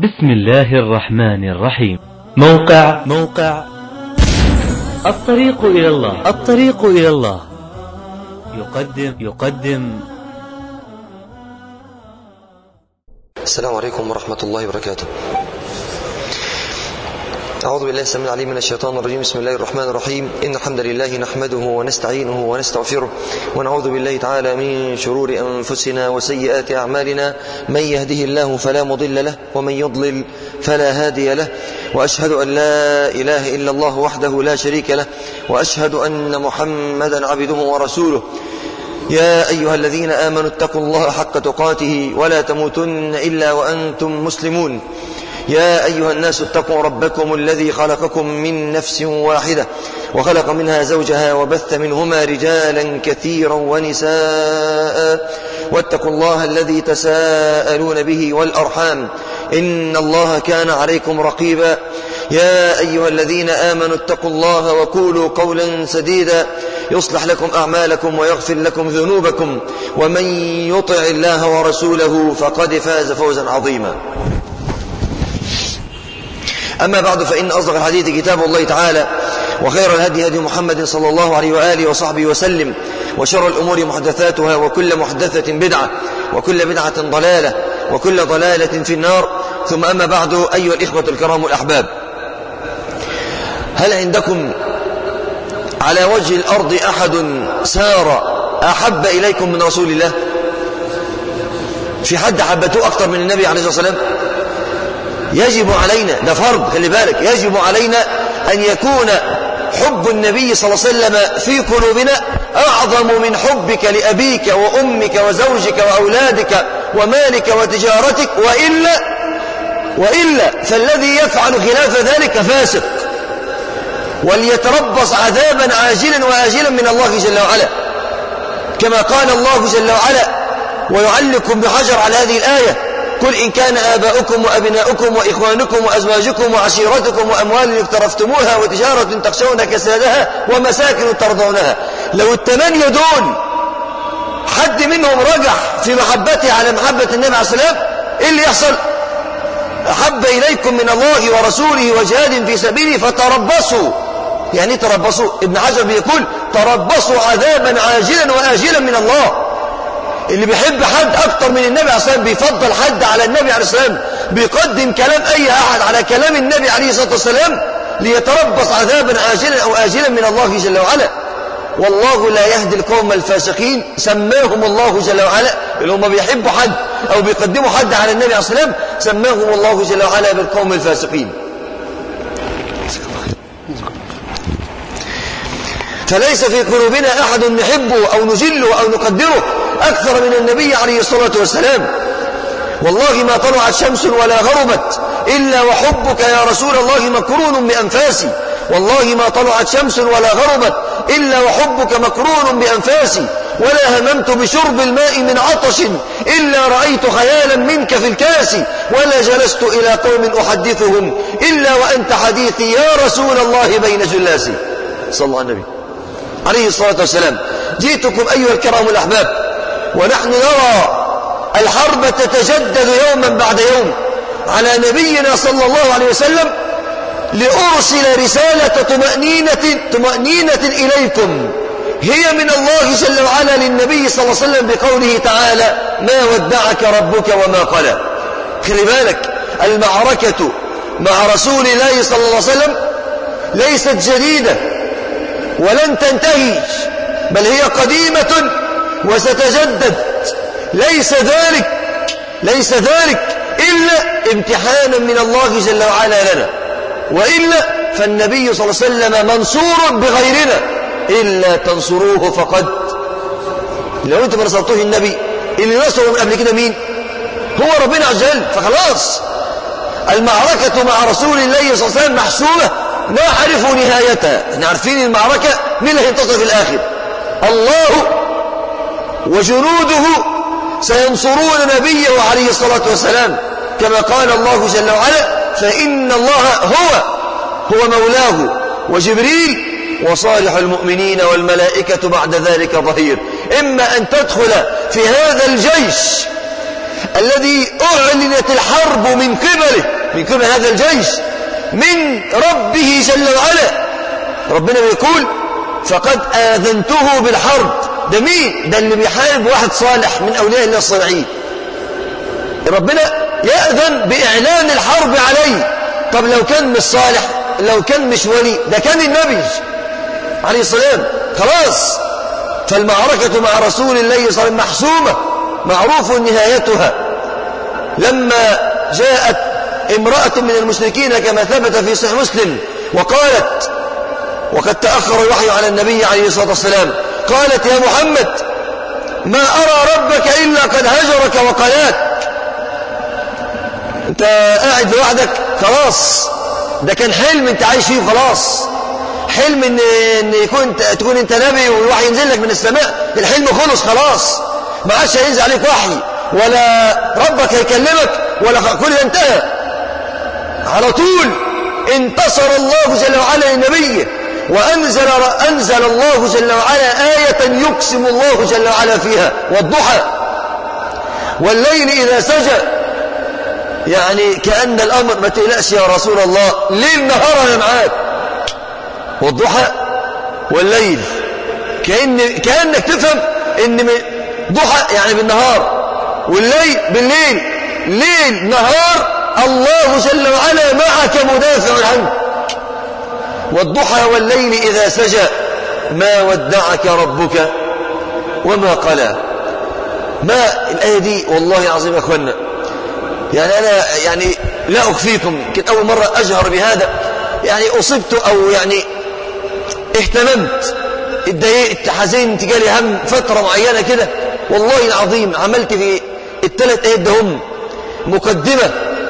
بسم الله الرحمن الرحيم موقع موقع الطريق إلى الله الطريق إلى الله يقدم يقدم السلام عليكم ورحمة الله وبركاته أعوذ بالله السميع العليم من الشيطان الرجيم بسم الله الرحمن الرحيم إن الحمد لله نحمده ونستعينه ونستغفره ونعوذ بالله تعالى من شرور أنفسنا وسيئات أعمالنا من يهده الله فلا مضل له ومن يضلل فلا هادي له وأشهد أن لا إله إلا الله وحده لا شريك له وأشهد أن محمدا عبده ورسوله يا أيها الذين آمنوا اتقوا الله حق تقاته ولا تموتن إلا وأنتم مسلمون يا أيها الناس اتقوا ربكم الذي خلقكم من نفس واحدة وخلق منها زوجها وبث منهما رجالا كثيرا ونساء واتقوا الله الذي تساءلون به والأرحام إن الله كان عليكم رقيبا يا أيها الذين آمنوا اتقوا الله وقولوا قولا سديدا يصلح لكم أعمالكم ويغفر لكم ذنوبكم ومن يطع الله ورسوله فقد فاز فوزا عظيما أما بعد فإن أصدق الحديث كتاب الله تعالى وخير الهدي هدي محمد صلى الله عليه وآله وصحبه وسلم وشر الأمور محدثاتها وكل محدثة بدعة وكل بدعة ضلالة وكل ضلالة في النار ثم أما بعد أيها الإخوة الكرام الأحباب هل عندكم على وجه الأرض أحد سار أحب إليكم من رسول الله في حد حبته أكثر من النبي عليه الصلاة والسلام يجب علينا ده فرض خلي بالك يجب علينا أن يكون حب النبي صلى الله عليه وسلم في قلوبنا أعظم من حبك لأبيك وأمك وزوجك وأولادك ومالك وتجارتك وإلا وإلا فالذي يفعل خلاف ذلك فاسق وليتربص عذابا عاجلا وآجلا من الله جل وعلا كما قال الله جل وعلا ويعلكم بحجر على هذه الآية قل إن كان آباؤكم وأبناؤكم وإخوانكم وأزواجكم وعشيرتكم وأموال اقترفتموها وتجارة تخشون كسادها ومساكن ترضونها لو الثمانية دول حد منهم رجح في محبته على محبة النبي عليه السلام إيه اللي يحصل أحب إليكم من الله ورسوله وجهاد في سبيله فتربصوا يعني تربصوا ابن حجر بيقول تربصوا عذابا عاجلا وآجلا من الله اللي بيحب حد أكتر من النبي عليه الصلاة والسلام بيفضل حد على النبي عليه الصلاة والسلام بيقدم كلام أي أحد على كلام النبي عليه الصلاة والسلام ليتربص عذابا عاجلا أو آجلا من الله جل وعلا والله لا يهدي القوم الفاسقين سماهم الله جل وعلا اللي هم بيحبوا حد أو بيقدموا حد على النبي عليه الصلاة والسلام سماهم الله جل وعلا بالقوم الفاسقين فليس في قلوبنا أحد نحبه أو نجله أو نقدره أكثر من النبي عليه الصلاة والسلام والله ما طلعت شمس ولا غربت إلا وحبك يا رسول الله مكرون بأنفاسي والله ما طلعت شمس ولا غربت إلا وحبك مكرون بأنفاسي ولا هممت بشرب الماء من عطش إلا رأيت خيالا منك في الكاس ولا جلست إلى قوم أحدثهم إلا وأنت حديثي يا رسول الله بين جلاسي صلى الله عليه النبي عليه الصلاة والسلام جئتكم أيها الكرام الأحباب ونحن نرى الحرب تتجدد يوما بعد يوم على نبينا صلى الله عليه وسلم لأرسل رسالة طمأنينة, طمأنينة إليكم هي من الله جل وعلا للنبي صلى الله عليه وسلم بقوله تعالى ما ودعك ربك وما قلى خلي بالك المعركة مع رسول الله صلى الله عليه وسلم ليست جديدة ولن تنتهي بل هي قديمة وستجدد ليس ذلك ليس ذلك إلا امتحانا من الله جل وعلا لنا وإلا فالنبي صلى الله عليه وسلم منصور بغيرنا إلا تنصروه فقد لو أنتم نصرتوه النبي اللي نصروا من قبل كده مين هو ربنا عز وجل فخلاص المعركة مع رسول الله صلى الله عليه وسلم محسومة نعرف نهايتها احنا عارفين المعركة مين اللي هينتصر في الآخر الله وجنوده سينصرون نبيه عليه الصلاة والسلام كما قال الله جل وعلا فإن الله هو هو مولاه وجبريل وصالح المؤمنين والملائكة بعد ذلك ظهير إما أن تدخل في هذا الجيش الذي أعلنت الحرب من قبله من قبل هذا الجيش من ربه جل وعلا ربنا بيقول فقد آذنته بالحرب ده مين ده اللي بيحارب واحد صالح من أولياء الله الصالحين ربنا يأذن بإعلان الحرب عليه طب لو كان مش صالح لو كان مش ولي ده كان النبي عليه السلام خلاص فالمعركة مع رسول الله صلى الله عليه وسلم محسومة معروف نهايتها لما جاءت امرأة من المشركين كما ثبت في صحيح مسلم وقالت وقد تأخر الوحي على النبي عليه الصلاة والسلام قالت يا محمد ما أرى ربك إلا قد هجرك وقلاك انت قاعد لوحدك خلاص ده كان حلم انت عايش فيه خلاص حلم ان, إن يكون تكون انت نبي والوحي ينزل لك من السماء الحلم خلص خلاص ما عادش هينزل عليك وحي ولا ربك هيكلمك ولا كل ده انتهى على طول انتصر الله جل وعلا لنبيه وأنزل أنزل الله جل وعلا آية يقسم الله جل وعلا فيها والضحى والليل إذا سجى يعني كأن الأمر ما تقلقش يا رسول الله ليل نهار أنا معاك والضحى والليل كأن كأنك تفهم إن ضحى يعني بالنهار والليل بالليل ليل نهار الله جل وعلا معك مدافع عنك والضحى والليل إذا سجى ما ودعك ربك وما قلى ما الآية دي والله العظيم يا أخوانا يعني أنا يعني لا أخفيكم يمكن أول مرة أجهر بهذا يعني أصبت أو يعني اهتممت اتضايقت حزنت جالي هم فترة معينة كده والله العظيم عملت في الثلاث آيات ده هم مقدمة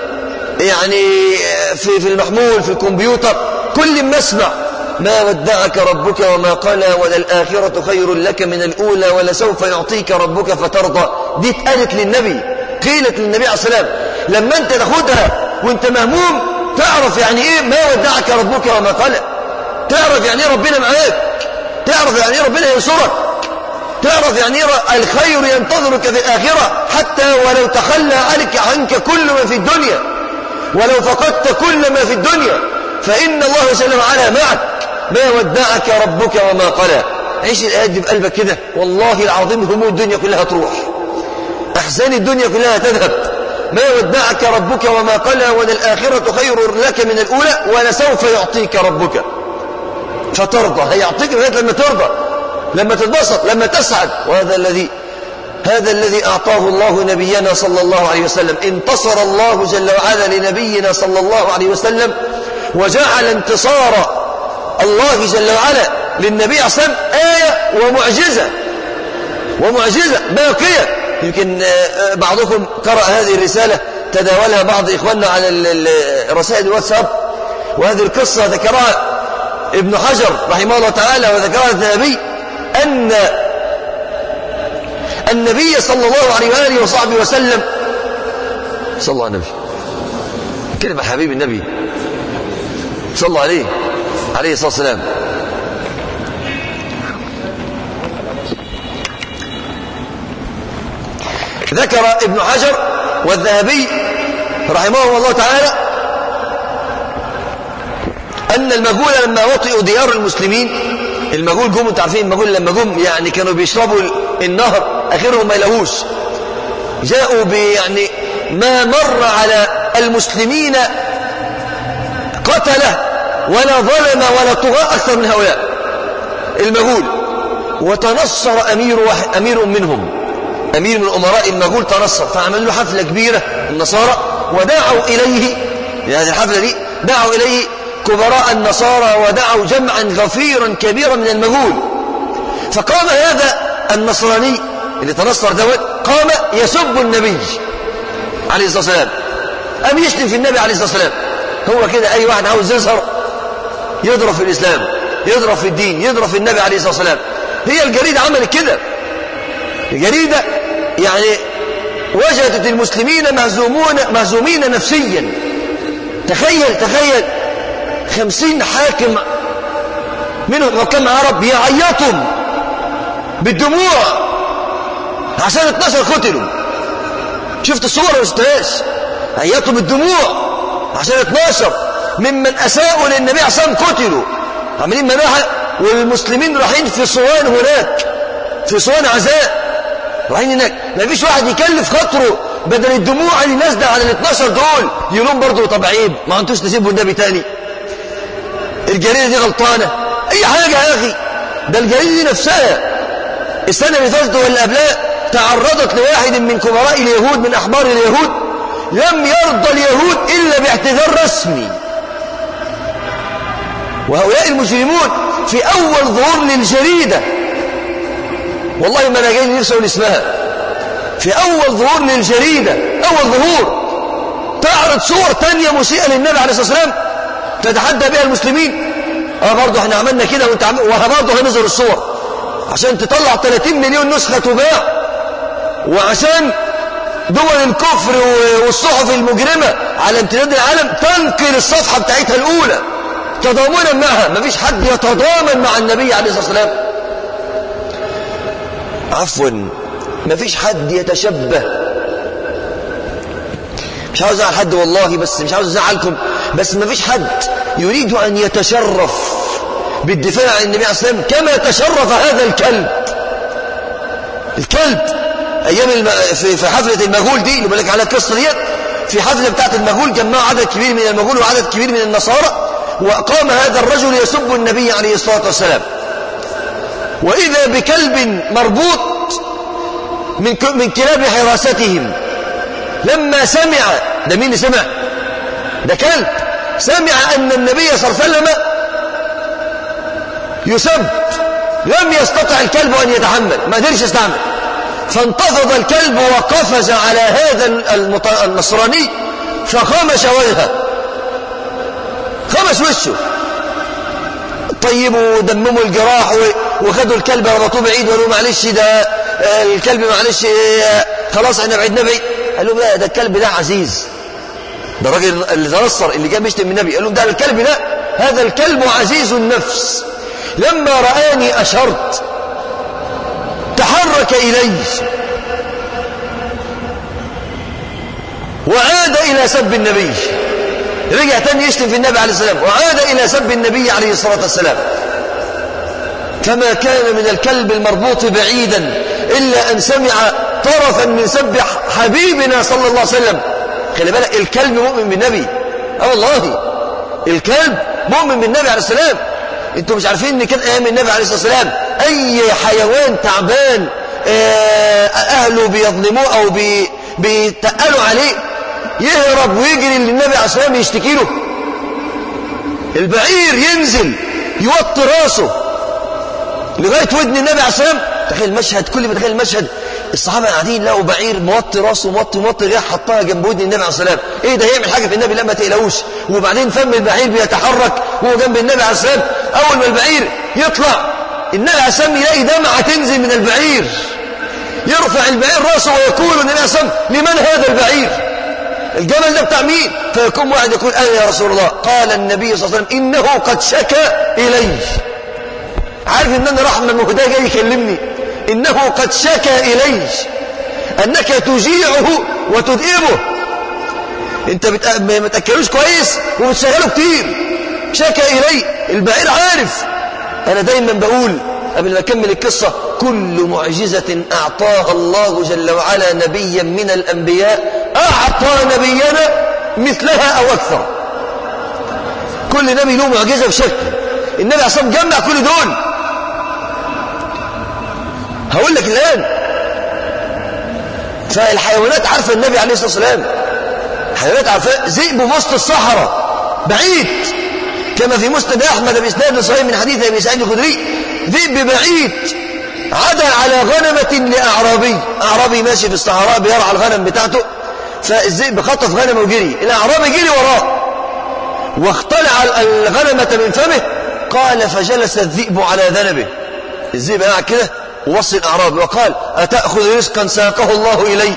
يعني في في المحمول في الكمبيوتر كل ما اسمع ما ودعك ربك وما قلى وللآخرة خير لك من الأولى ولسوف يعطيك ربك فترضى دي اتقالت للنبي قيلت للنبي عليه السلام لما انت تاخدها وانت مهموم تعرف يعني ايه ما ودعك ربك وما قلى تعرف يعني ايه ربنا معاك تعرف يعني ايه ربنا ينصرك تعرف يعني ايه الخير ينتظرك في الآخرة حتى ولو تخلى عنك عنك كل ما في الدنيا ولو فقدت كل ما في الدنيا فإن الله جل وعلا معك ما ودعك ربك وما قلى عيش الآيات دي بقلبك كده والله العظيم هموم الدنيا كلها تروح أحزان الدنيا كلها تذهب ما ودعك ربك وما قلى وللآخرة خير لك من الأولى ولسوف يعطيك ربك فترضى هيعطيك لغاية لما ترضى لما تتبسط لما تسعد وهذا الذي هذا الذي أعطاه الله نبينا صلى الله عليه وسلم انتصر الله جل وعلا لنبينا صلى الله عليه وسلم وجعل انتصار الله جل وعلا للنبي عليه الصلاة والسلام آية ومعجزة ومعجزة باقية يمكن بعضكم قرأ هذه الرسالة تداولها بعض إخواننا على رسائل الواتساب وهذه القصة ذكرها ابن حجر رحمه الله تعالى وذكرها الذهبي أن النبي صلى الله عليه وآله وصحبه وسلم صلى الله عليه النبي كلمة حبيب النبي صلى الله عليه عليه الصلاة والسلام ذكر ابن حجر والذهبي رحمه الله تعالى أن المغول لما وطئوا ديار المسلمين المغول جم انتوا عارفين المغول لما جم يعني كانوا بيشربوا النهر اخرهم ما يلاقوش جاءوا بيعني ما مر على المسلمين قتله ولا ظلم ولا طغاة اكثر من هؤلاء المغول وتنصر امير واحد امير منهم امير من امراء المغول تنصر فعملوا له حفله كبيره النصارى ودعوا اليه هذه الحفله دي دعوا اليه كبراء النصارى ودعوا جمعا غفيرا كبيرا من المغول فقام هذا النصراني اللي تنصر دوت قام يسب النبي عليه الصلاة والسلام أم يشتم في النبي عليه الصلاة والسلام هو كده أي واحد عاوز يظهر يضرب في الإسلام يضرب في الدين يضرب في النبي عليه الصلاة والسلام هي الجريدة عملت كده الجريدة يعني وجدت المسلمين مهزومون مهزومين نفسيا تخيل تخيل خمسين حاكم منهم حكام عرب يعيطوا بالدموع عشان 12 قتلوا شفت الصور ولا شفتهاش عيطوا بالدموع عشان 12 ممن أساءوا للنبي عليه الصلاة والسلام قتلوا عاملين مناحة والمسلمين رايحين في صوان هناك في صوان عزاء رايحين هناك ما فيش واحد يكلف خاطره بدل الدموع اللي نازله على ال 12 دول يقولون برضه طب عيب ما انتوش تسيبوا النبي تاني الجريده دي غلطانه اي حاجه يا اخي ده الجريده دي نفسها السنه اللي فاتت ولا قبلها تعرضت لواحد من كبراء اليهود من احبار اليهود لم يرضى اليهود الا باعتذار رسمي وهؤلاء المجرمون في اول ظهور للجريده والله ما انا جاي نفسي اقول اسمها في اول ظهور للجريده اول ظهور تعرض صور تانية مسيئة للنبي عليه الصلاة والسلام تتحدى بها المسلمين اه برضه احنا عملنا كده وانت عمل وبرضه هنظهر الصور عشان تطلع 30 مليون نسخة تباع وعشان دول الكفر والصحف المجرمة على امتداد العالم تنقل الصفحة بتاعتها الأولى تضامنا معها مفيش حد يتضامن مع النبي عليه الصلاة والسلام عفوا مفيش حد يتشبه مش عاوز ازعل حد والله بس مش عاوز ازعلكم بس مفيش حد يريد ان يتشرف بالدفاع عن النبي عليه الصلاه والسلام كما تشرف هذا الكلب الكلب ايام الم... في... في حفله المغول دي اللي بالك على القصه ديت في حفله بتاعت المغول جمعوا عدد كبير من المغول وعدد كبير من النصارى وقام هذا الرجل يسب النبي عليه الصلاه والسلام واذا بكلب مربوط من ك... من كلاب حراستهم لما سمع ده مين اللي سمع ده كلب سمع أن النبي صلى الله عليه وسلم يسب لم يستطع الكلب أن يتحمل ما قدرش يستعمل فانتفض الكلب وقفز على هذا المط... النصراني فخمش وجهه خمس وشه طيبوا ودمموا الجراح وخدوا الكلب ربطوه بعيد وقالوا معلش ده الكلب معلش خلاص احنا بعدنا بعيد قال لهم لا ده الكلب ده عزيز ده الراجل اللي تنصر اللي كان بيشتم النبي قال لهم ده الكلب لا هذا الكلب عزيز النفس لما رآني أشرت تحرك إلي وعاد إلى سب النبي رجع تاني يشتم في النبي عليه السلام وعاد إلى سب النبي عليه الصلاة والسلام فما كان من الكلب المربوط بعيدا إلا أن سمع طرفا من سب حبيبنا صلى الله عليه وسلم خلي بالك الكلب مؤمن بالنبي اه والله الكلب مؤمن بالنبي عليه السلام انتوا مش عارفين ان كان ايام النبي عليه الصلاه والسلام اي حيوان تعبان اهله بيظلموه او بي بيتقلوا عليه يهرب ويجري للنبي عليه الصلاه والسلام يشتكي له البعير ينزل يوطي راسه لغايه ودن النبي عليه الصلاه والسلام تخيل المشهد كل ما تخيل المشهد الصحابه قاعدين لقوا بعير موطي راسه موطي موطي ريح حطها جنب ودن النبي عليه السلام ايه ده هيعمل حاجه في النبي لا ما تقلقوش وبعدين فم البعير بيتحرك وهو جنب النبي عليه السلام اول ما البعير يطلع النبي عليه السلام يلاقي دمعه تنزل من البعير يرفع البعير راسه ويقول النبي عليه السلام لمن هذا البعير الجمل ده بتاع مين فيكون واحد يقول انا يا رسول الله قال النبي صلى الله عليه وسلم انه قد شكى الي عارف ان انا رحمه مهداه جاي يكلمني إنه قد شكى إلي أنك تجيعه وتدئبه أنت ما تأكلوش كويس وبتشغله كتير شكى إلي البعير عارف أنا دايما بقول قبل ما أكمل القصة كل معجزة أعطاها الله جل وعلا نبيا من الأنبياء أعطى نبينا مثلها أو أكثر كل نبي له معجزة بشكل النبي عليه الصلاة جمع كل دول هقول لك الآن فالحيوانات عارفة النبي عليه الصلاة والسلام الحيوانات عارفة ذئب وسط الصحراء بعيد كما في مسند أحمد بإسناد صحيح من حديث أبي سعيد الخدري ذئب بعيد عدا على غنمة لأعرابي أعرابي ماشي في الصحراء بيرعى الغنم بتاعته فالذئب خطف غنمه وجري الأعرابي جري وراه واختلع الغنمة من فمه قال فجلس الذئب على ذنبه الذئب قاعد كده ووصي الأعرابي وقال أتأخذ رزقا ساقه الله إلي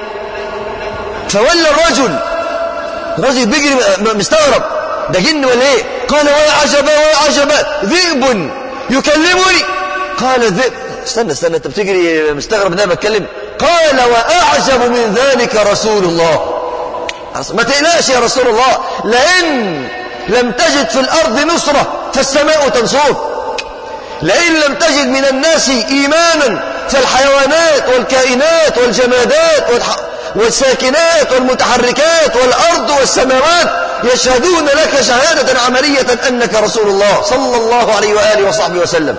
فولى الرجل الرجل بيجري مستغرب ده جن ولا ايه قال ويا عجبا ويا عجبا ذئب يكلمني قال الذئب استنى استنى انت بتجري مستغرب ان انا بتكلم قال واعجب من ذلك رسول الله ما تقلقش يا رسول الله لئن لم تجد في الأرض نصرة فالسماء تنصرك لئن لم تجد من الناس إيمانا فالحيوانات والكائنات والجمادات والساكنات والمتحركات والأرض والسماوات يشهدون لك شهادة عملية أنك رسول الله صلى الله عليه وآله وصحبه وسلم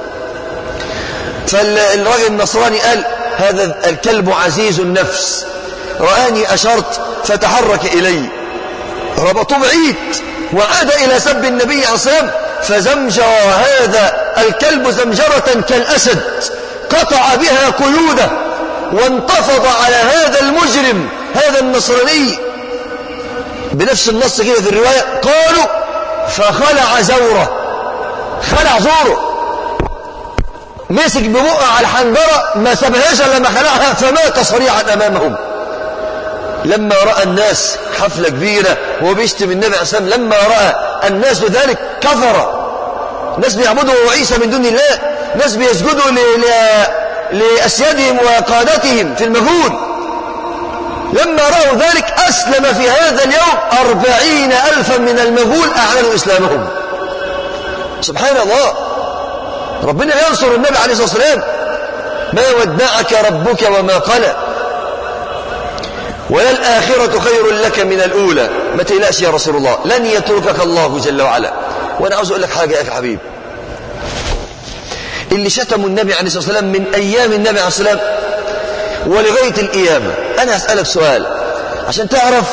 فالراجل النصراني قال هذا الكلب عزيز النفس رآني أشرت فتحرك إلي ربطوا بعيد وعاد إلى سب النبي عليه الصلاة فزمجر هذا الكلب زمجرة كالأسد قطع بها قيوده وانتفض على هذا المجرم هذا النصراني بنفس النص كده في الرواية قالوا فخلع زوره خلع زوره مسك ببقه على الحنجرة ما سابهاش لما خلعها فمات صريعا أمامهم لما رأى الناس حفلة كبيرة وهو بيشتم النبي عليه الصلاة والسلام لما رأى الناس ذلك كفر ناس بيعبدوا عيسى من دون الله ناس بيسجدوا ل... ل... لأسيادهم وقادتهم في المجهول لما رأوا ذلك أسلم في هذا اليوم أربعين ألفا من المجهول أعلنوا إسلامهم سبحان الله ربنا ينصر النبي عليه الصلاة والسلام ما ودعك ربك وما قلى وللآخرة خير لك من الأولى ما تقلقش يا رسول الله لن يتركك الله جل وعلا وأنا عاوز أقول لك حاجة يا أخي حبيب اللي شتموا النبي عليه الصلاة والسلام من أيام النبي عليه الصلاة والسلام ولغاية القيامة أنا هسألك سؤال عشان تعرف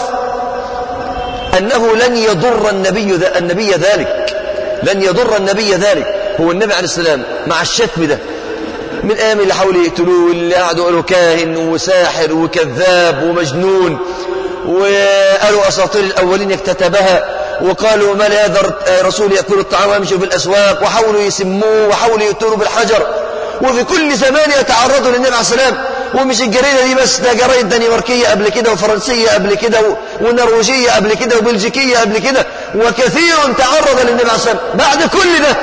أنه لن يضر النبي ذا النبي ذلك لن يضر النبي ذلك هو النبي عليه السلام مع الشتم ده من أيام اللي حاولوا يقتلوه اللي قعدوا قالوا كاهن وساحر وكذاب ومجنون وقالوا أساطير الأولين اكتتبها وقالوا ما لهذا رسول يأكل الطعام ويمشي في الأسواق وحاولوا يسموه وحاولوا يقتلوا بالحجر وفي كل زمان يتعرضوا للنبي عليه السلام ومش الجريدة دي بس ده جرايد دنماركية قبل كده وفرنسية قبل كده ونرويجية قبل كده وبلجيكية قبل كده وكثير تعرض للنبي عليه السلام بعد كل ده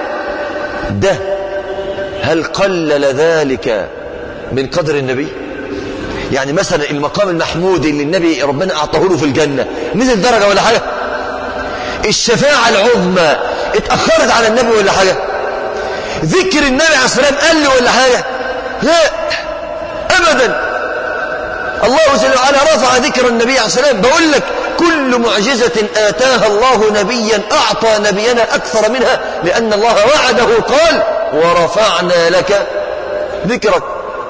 ده هل قلل ذلك من قدر النبي يعني مثلا المقام المحمود اللي النبي ربنا أعطاه له في الجنة نزل درجة ولا حاجة الشفاعة العظمى اتأخرت على النبي ولا حاجة ذكر النبي عليه الصلاة والسلام قال له ولا حاجة لا أبدا الله جل وعلا رفع ذكر النبي عليه الصلاة والسلام بقول لك كل معجزة آتاها الله نبيا أعطى نبينا أكثر منها لأن الله وعده قال ورفعنا لك ذكرك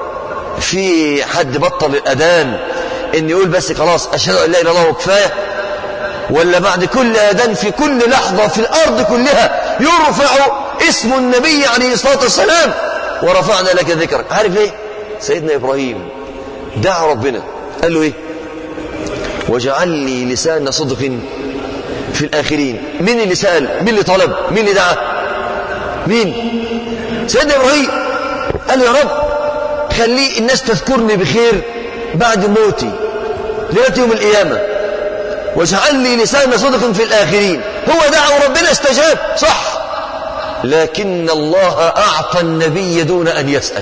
في حد بطل الأذان إن يقول بس خلاص أشهد أن لا إله إلا الله وكفاية ولا بعد كل أذان في كل لحظة في الأرض كلها يرفع اسم النبي عليه الصلاة والسلام ورفعنا لك ذكرك عارف ايه سيدنا إبراهيم دعا ربنا قال له ايه وجعل لي لسان صدق في الآخرين مين اللي سأل مين اللي طلب مين اللي دعا مين سيدنا إبراهيم قال يا رب خلي الناس تذكرني بخير بعد موتي لغايه يوم القيامة واجعل لي لسان صدق في الآخرين هو دعا وربنا استجاب صح لكن الله أعطى النبي دون أن يسأل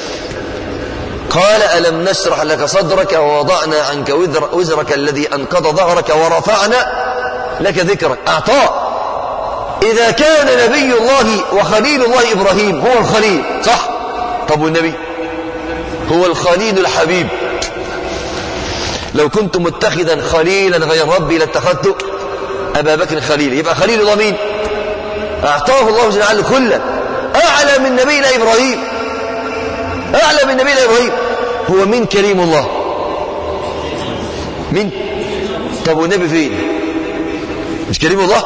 قال ألم نشرح لك صدرك ووضعنا عنك وزر وزرك الذي أنقض ظهرك ورفعنا لك ذكرك أعطاه إذا كان نبي الله وخليل الله إبراهيم هو الخليل صح طب والنبي هو الخليل الحبيب لو كنت متخذا خليلا غير ربي لاتخذت أبا بكر خليل يبقى خليل الله مين أعطاه الله جل وعلا كله أعلى من نبينا إبراهيم أعلى من نبينا إبراهيم هو من كريم الله مين طب والنبي فين مش كريم الله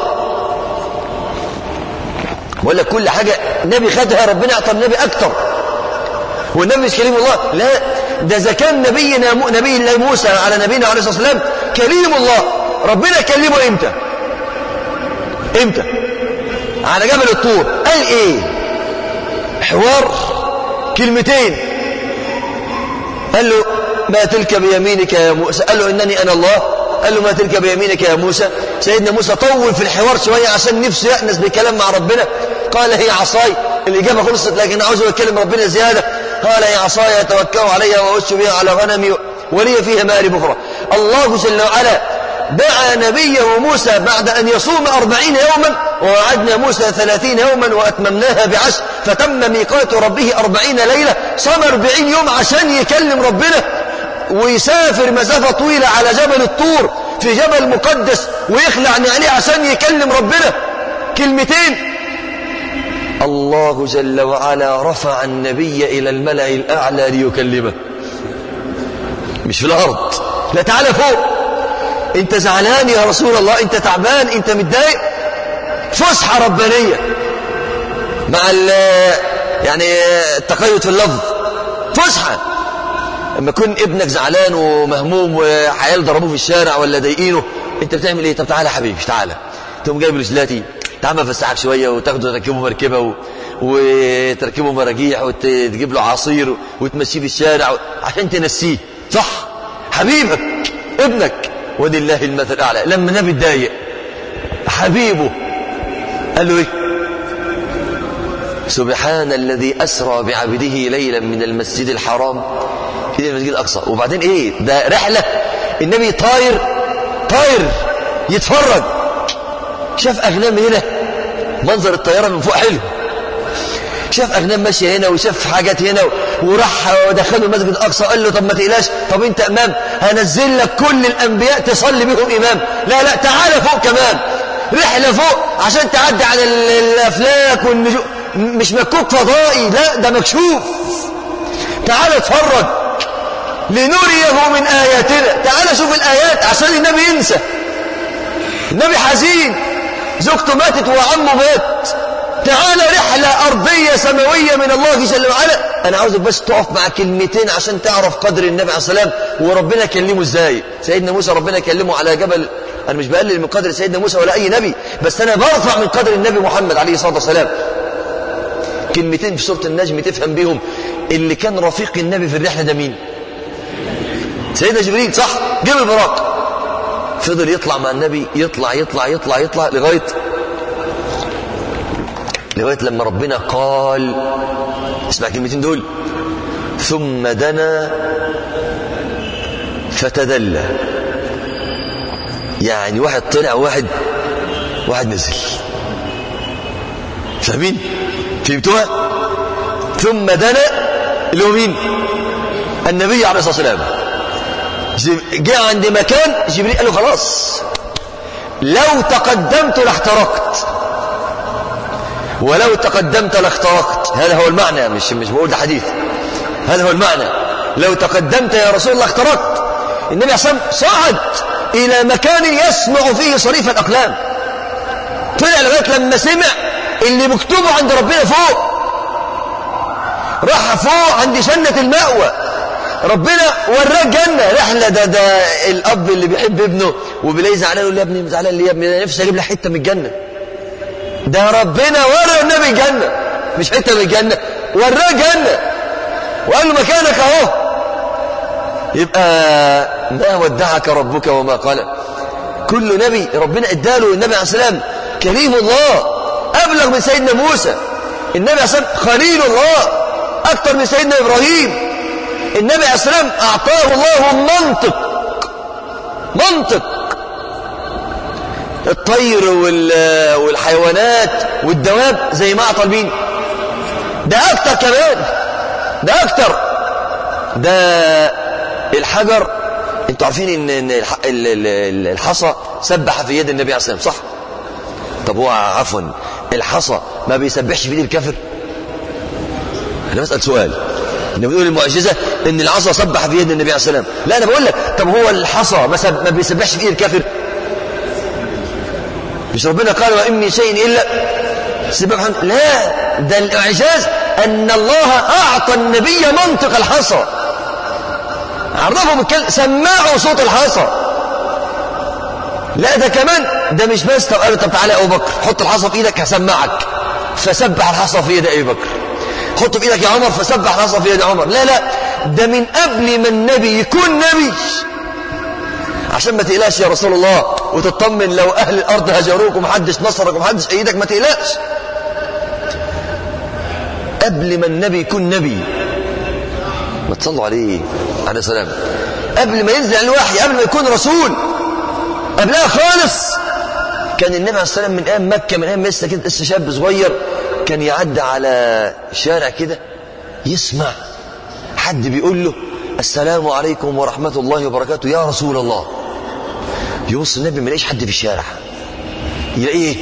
ولا كل حاجة نبي خدها ربنا أعطى النبي أكتر هو النبي مش كريم الله لا ده إذا كان نبينا نبي الله موسى على نبينا عليه الصلاة والسلام كريم الله ربنا كلمه إمتى إمتى على جبل الطور قال إيه حوار كلمتين قال له ما تلك بيمينك يا موسى قال له إنني أنا الله قال له ما تلك بيمينك يا موسى سيدنا موسى طول في الحوار شوية عشان نفسه يأنس بكلام مع ربنا قال هي عصاي الإجابة خلصت لكن عاوز أتكلم ربنا زيادة قال هي عصاي أتوكل عليها وأش بها على غنمي ولي فيها مآرب أخرى الله جل وعلا دعا نبيه موسى بعد أن يصوم أربعين يوما ووعدنا موسى ثلاثين يوما وأتممناها بعشر فتم ميقات ربه أربعين ليلة صام أربعين يوم عشان يكلم ربنا ويسافر مسافة طويلة على جبل الطور في جبل مقدس ويخلع نعليه عشان يكلم ربنا كلمتين الله جل وعلا رفع النبي إلى الملأ الأعلى ليكلمه مش في الأرض لا تعالى فوق انت زعلان يا رسول الله انت تعبان انت متضايق فسحة ربانية مع يعني التقيد في اللفظ فسحة لما يكون ابنك زعلان ومهموم وعيال ضربوه في الشارع ولا ضايقينه انت بتعمل ايه طب تعالى يا حبيبي تعالى تقوم جايب رجلاتي تعال افسحك شويه وتاخده تركبه مركبه و... وتركبه مراجيح وتجيب له عصير وتمشيه في الشارع عشان تنسيه صح حبيبك ابنك ولله المثل الاعلى لما النبي اتضايق حبيبه قال له ايه سبحان الذي اسرى بعبده ليلا من المسجد الحرام الى المسجد الاقصى وبعدين ايه ده رحله النبي طاير طاير يتفرج شاف اغنام هنا منظر الطياره من فوق حلو شاف اغنام ماشيه هنا وشاف حاجات هنا وراح ودخله المسجد الاقصى قال له طب ما تقلقش طب انت امام هنزل لك كل الانبياء تصلي بهم امام لا لا تعالى فوق كمان رحله فوق عشان تعدي على الافلاك والنجوم مش مكوك فضائي لا ده مكشوف تعالى اتفرج لنريه من اياتنا تعالى شوف الايات عشان النبي ينسى النبي حزين زوجته ماتت وعمه مات تعالى رحلة أرضية سماوية من الله جل وعلا أنا عاوزك بس تقف مع كلمتين عشان تعرف قدر النبي عليه السلام وربنا كلمه إزاي سيدنا موسى ربنا كلمه على جبل أنا مش بقلل من قدر سيدنا موسى ولا أي نبي بس أنا برفع من قدر النبي محمد عليه الصلاة والسلام كلمتين في سورة النجم تفهم بيهم اللي كان رفيق النبي في الرحلة ده مين سيدنا جبريل صح جيب البراق فضل يطلع مع النبي يطلع يطلع يطلع يطلع لغاية لغاية لما ربنا قال اسمع الكلمتين دول ثم دنا فتدلى يعني واحد طلع واحد واحد نزل فاهمين فهمتوها ثم دنا اللي هو مين النبي عليه الصلاة والسلام جاء عند مكان جبريل قال له خلاص لو تقدمت لاحترقت ولو تقدمت لاخترقت هذا هو المعنى مش مش بقول ده حديث هذا هو المعنى لو تقدمت يا رسول الله اخترقت النبي عليه صعد إلى مكان يسمع فيه صريف الأقلام طلع لغاية لما سمع اللي مكتوبه عند ربنا فوق راح فوق عند جنة المأوى ربنا وراه جنة رحلة ده ده الأب اللي بيحب ابنه وبيلاقيه زعلان يقول له يا ابني زعلان ليه يا ابني نفسي أجيب لك حتة من الجنة ده ربنا ورى النبي الجنة مش حتة من الجنة وراه جنة وقال له مكانك اهو يبقى ما ودعك ربك وما قال كل نبي ربنا اداله النبي عليه السلام كريم الله أبلغ من سيدنا موسى النبي عليه السلام خليل الله أكثر من سيدنا إبراهيم النبي عليه السلام أعطاه الله منطق منطق الطير والحيوانات والدواب زي ما أعطى مين ده أكتر كمان ده أكتر ده الحجر انتوا عارفين ان الحصى سبح في يد النبي عليه الصلاه والسلام صح طب هو عفوا الحصى ما بيسبحش في ايد الكافر انا بسال سؤال ان بنقول المعجزه ان العصا سبح في يد النبي عليه الصلاه والسلام لا انا بقول لك طب هو الحصى ما, ما بيسبحش في ايد الكافر مش ربنا قال وإن من شيء إلا سبحانه لا ده الإعجاز أن الله أعطى النبي منطق الحصى عرفه بالكلمة سمعوا صوت الحصى لا ده كمان ده مش بس طب قال طب تعالى أبو بكر حط الحصى في إيدك هسمعك فسبح الحصى في يد أبي بكر حطه في إيدك يا عمر فسبح الحصى في يد عمر لا لا ده من قبل ما النبي يكون نبي عشان ما تقلقش يا رسول الله وتطمن لو أهل الأرض هجروك ومحدش نصرك ومحدش أيدك ما تقلقش قبل ما النبي يكون نبي ما تصلوا عليه عليه السلام قبل ما ينزل الوحي قبل ما يكون رسول قبلها خالص كان النبي عليه الصلاه والسلام من ايام مكه من ايام لسه كده لسه شاب صغير كان يعدي على شارع كده يسمع حد بيقول له السلام عليكم ورحمه الله وبركاته يا رسول الله يبص النبي ما يلاقيش حد في الشارع يلاقي ايه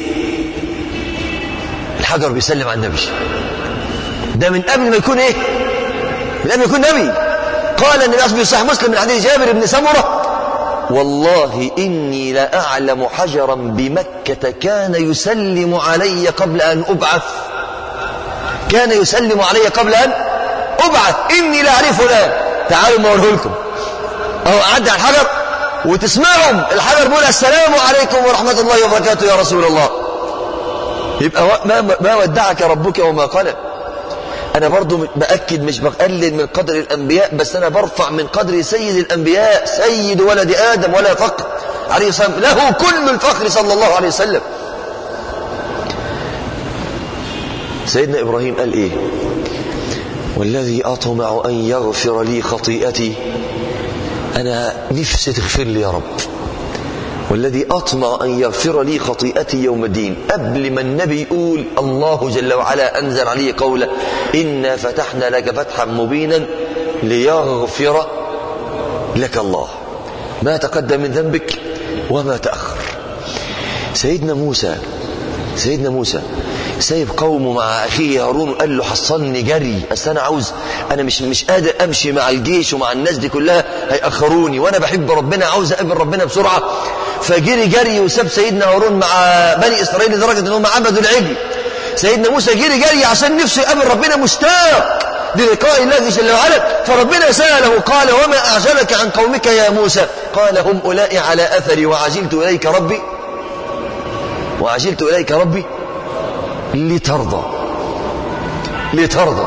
الحجر بيسلم على النبي ده من قبل ما يكون ايه من قبل ما يكون نبي قال النبي في صحيح مسلم من حديث جابر بن سمره والله إني لأعلم حجرا بمكة كان يسلم علي قبل أن أبعث كان يسلم علي قبل أن أبعث إني لأعرفه الآن تعالوا ما أقوله لكم أهو أعدي على الحجر وتسمعهم الحجر بيقول السلام عليكم ورحمة الله وبركاته يا رسول الله يبقى ما, ما ودعك ربك وما قال أنا برضو بأكد مش بقلل من قدر الأنبياء بس أنا برفع من قدر سيد الأنبياء سيد ولد آدم ولا فقر عليه الصلاة والسلام له كل الفخر صلى الله عليه وسلم سيدنا إبراهيم قال إيه والذي أطمع أن يغفر لي خطيئتي أنا نفسي تغفر لي يا رب والذي أطمع أن يغفر لي خطيئتي يوم الدين قبل ما النبي يقول الله جل وعلا أنزل عليه قوله إنا فتحنا لك فتحا مبينا ليغفر لك الله ما تقدم من ذنبك وما تأخر سيدنا موسى سيدنا موسى سايب قومه مع اخيه هارون وقال له حصلني جري اصل انا عاوز انا مش مش قادر امشي مع الجيش ومع الناس دي كلها هيأخروني وانا بحب ربنا عاوز اقابل ربنا بسرعه فجري جري وساب سيدنا هارون مع بني اسرائيل لدرجه ان هم عبدوا العجل سيدنا موسى جري جري عشان نفسه يقابل ربنا مشتاق للقاء الله جل وعلا فربنا سأله قال وما أعجلك عن قومك يا موسى قال هم أولئك على أثري وعجلت إليك ربي وعجلت إليك ربي لترضى لترضى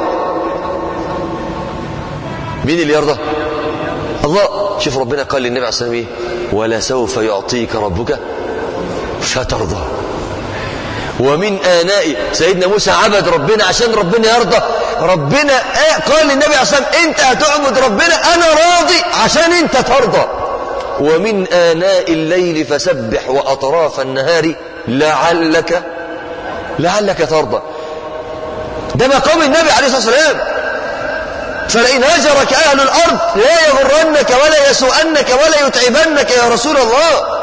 مين اللي يرضى الله شوف ربنا قال للنبي عليه الصلاة والسلام ايه ولا سوف يعطيك ربك فترضى ومن آناء سيدنا موسى عبد ربنا عشان ربنا يرضى ربنا قال للنبي عليه الصلاة والسلام انت هتعبد ربنا انا راضي عشان انت ترضى ومن آناء الليل فسبح وأطراف النهار لعلك لعلك ترضى ده مقام النبي عليه الصلاة والسلام فلئن هجرك أهل الأرض لا يغرنك ولا يسوءنك ولا يتعبنك يا رسول الله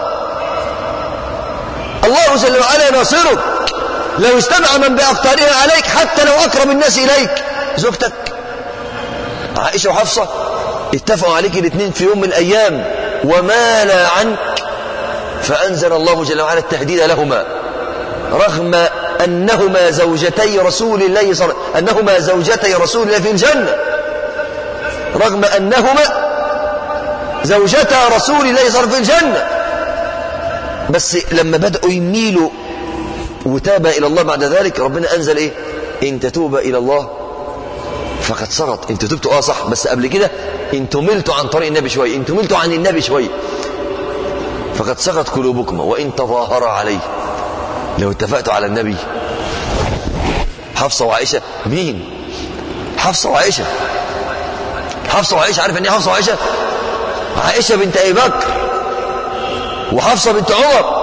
الله جل وعلا ناصرك لو استمع من بأقطارها عليك حتى لو أقرب الناس إليك زوجتك عائشة وحفصة اتفقوا عليك الاثنين في يوم من الأيام ومالا عنك فأنزل الله جل وعلا التهديد لهما رغم أنهما زوجتي رسول الله صلى أنهما زوجتي رسول الله في الجنة رغم أنهما زوجتا رسول الله صلى الله عليه وسلم في الجنة بس لما بدأوا يميلوا وتابا إلى الله بعد ذلك ربنا أنزل إيه إن تتوبا إلى الله فقد صغت انتوا تبتوا اه صح بس قبل كده انتوا ملتوا عن طريق النبي شويه انتوا ملتوا عن النبي شويه فقد صغت قلوبكم وان تظاهر عليه لو اتفقتوا على النبي حفصه وعائشه مين حفصه وعائشه حفصه وعائشه عارف ان ايه حفصه وعائشه عائشه بنت ابي بكر وحفصه بنت عمر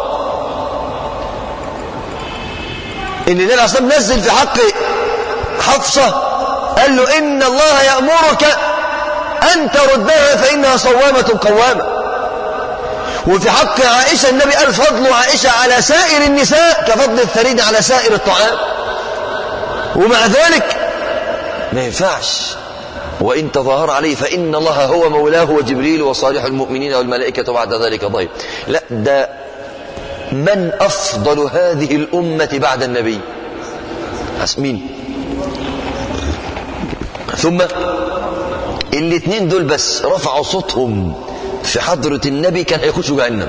ان النبي عليه الصلاه نزل في حق حفصه قال له ان الله يامرك ان تردها فانها صوامه قوامه وفي حق عائشه النبي قال فضل عائشه على سائر النساء كفضل الثريد على سائر الطعام ومع ذلك ما ينفعش وإن تظاهر عليه فإن الله هو مولاه وجبريل وصالح المؤمنين والملائكة بعد ذلك ضيف لا ده من أفضل هذه الأمة بعد النبي مين ثم الاثنين دول بس رفعوا صوتهم في حضرة النبي كان هيخشوا جهنم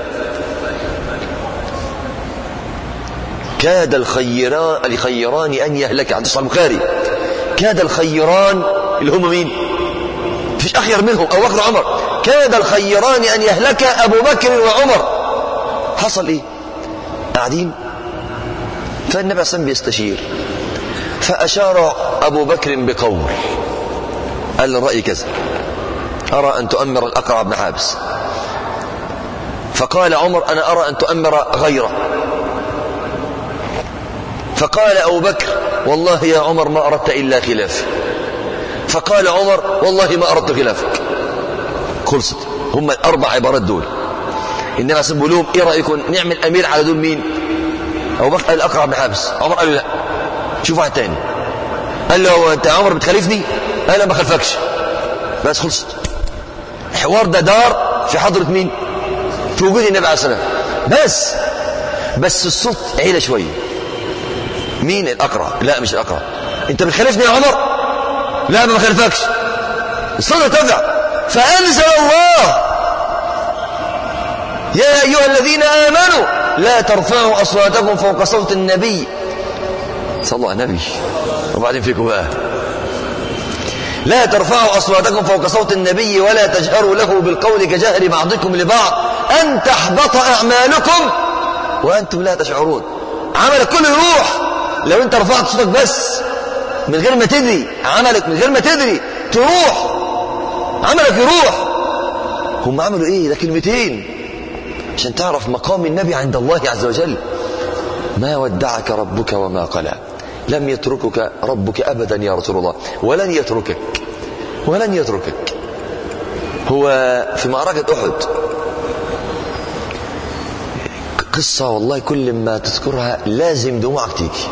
كاد الخيران الخيران أن يهلك عند صحيح البخاري كاد الخيران اللي هم مين فيش أخير منهم أو بكر عمر كاد الخيران أن يهلك أبو بكر وعمر حصل إيه قاعدين فالنبي صلى الله بيستشير فأشار أبو بكر بقول قال الرأي كذا أرى أن تؤمر الأقرع بن حابس فقال عمر أنا أرى أن تؤمر غيره فقال أبو بكر والله يا عمر ما أردت إلا خلافي فقال عمر والله ما أردت خلافك خلصت هم الأربع عبارات دول النبي عليه بيقول لهم إيه رأيكم نعمل أمير على دول مين أبو بكر قال الأقرع بن حابس عمر قال له لا شوف واحد تاني قال له أنت يا عمر بتخالفني قال لا ما خلفكش بس خلصت الحوار ده دار في حضرة مين في وجود النبي عليه الصلاة والسلام بس بس الصوت عيلة شوية مين الأقرع لا مش الأقرع انت بتخالفني يا عمر لا ما بخالفكش الصوت ارتفع فأنزل الله يا أيها الذين آمنوا لا ترفعوا أصواتكم فوق صوت النبي صلى الله على النبي وبعدين فيكم بقى لا ترفعوا أصواتكم فوق صوت النبي ولا تجهروا له بالقول كجهر بعضكم لبعض أن تحبط أعمالكم وأنتم لا تشعرون عملك كله يروح لو أنت رفعت صوتك بس من غير ما تدري عملك من غير ما تدري تروح عملك يروح هم عملوا ايه ده كلمتين عشان تعرف مقام النبي عند الله عز وجل ما ودعك ربك وما قلى لم يتركك ربك ابدا يا رسول الله ولن يتركك ولن يتركك هو في معركة أحد قصة والله كل ما تذكرها لازم دموعك تيجي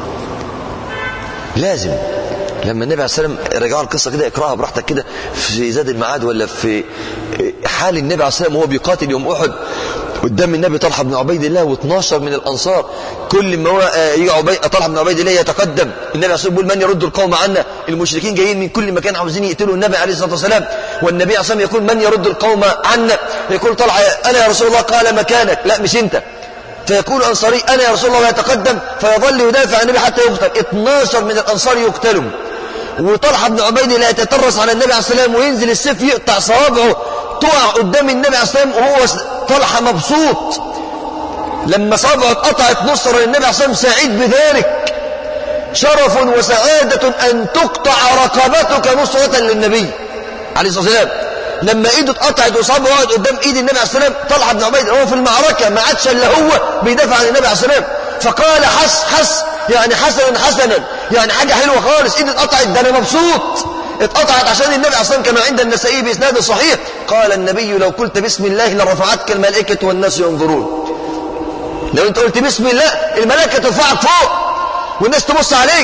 لازم لما النبي عليه السلام رجعوا القصه كده اقراها براحتك كده في زاد المعاد ولا في حال النبي عليه السلام وهو بيقاتل يوم احد قدام النبي طلحه بن عبيد الله و12 من الانصار كل ما هو يجي عبيد طلحه بن عبيد الله يتقدم النبي عليه السلام بيقول من يرد القوم عنا المشركين جايين من كل مكان عاوزين يقتلوا النبي عليه الصلاه والسلام والنبي عليه السلام يقول من يرد القوم عنا يقول طلحه انا يا رسول الله قال مكانك لا مش انت فيقول الأنصاري أنا يا رسول الله ويتقدم فيظل يدافع عن النبي حتى يقتل 12 من الأنصار يقتلوا وطلحة بن عبيد لا يتترس على النبي عليه السلام وينزل السيف يقطع صوابعه تقع قدام النبي عليه السلام وهو طلحة مبسوط لما صوابعه اتقطعت نصر للنبي عليه السلام سعيد بذلك شرف وسعادة أن تقطع رقبتك نصرة للنبي عليه الصلاة والسلام لما ايده اتقطعت وصابه وقعد قدام ايد النبي عليه السلام طلحه بن عبيد هو في المعركه ما عادش الا هو بيدافع عن النبي عليه السلام فقال حس حس يعني حسنا حسنا يعني حاجه حلوه خالص ايدي اتقطعت ده انا مبسوط اتقطعت عشان النبي عليه السلام كما عند النسائي باسناد صحيح قال النبي لو قلت بسم الله لرفعتك الملائكه والناس ينظرون لو انت قلت بسم الله الملائكه ترفعك فوق والناس تبص عليك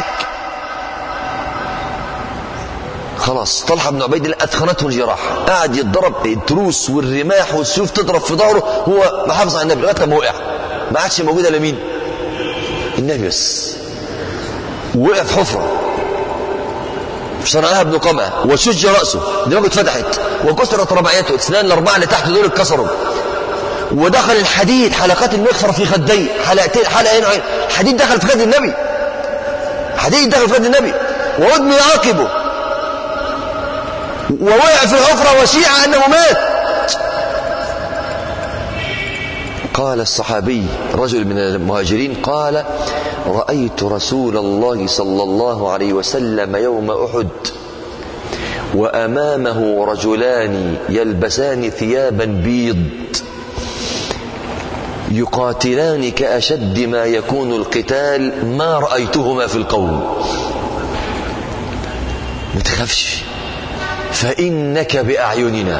خلاص طلحة بن عبيد الله أثخنته الجراحة قاعد يتضرب التروس والرماح والسيوف تضرب في ظهره هو محافظ على النبي لغاية ما وقع ما عادش موجود الا مين النبي بس وقع في حفرة صنعها ابن قمع وشج رأسه دماغه اتفتحت وكسرت رباعيته الاسنان الأربعة اللي تحت دول اتكسروا ودخل الحديد حلقات المغفر في خديه حلقتين حلقة هنا حديد دخل في خد النبي حديد دخل في خد النبي وأدمي عاقبه ووقع في الحفرة وشيع أنه مات قال الصحابي رجل من المهاجرين قال رأيت رسول الله صلى الله عليه وسلم يوم أحد وأمامه رجلان يلبسان ثيابا بيض يقاتلان كأشد ما يكون القتال ما رأيتهما في القوم ما تخافش فإنك بأعيننا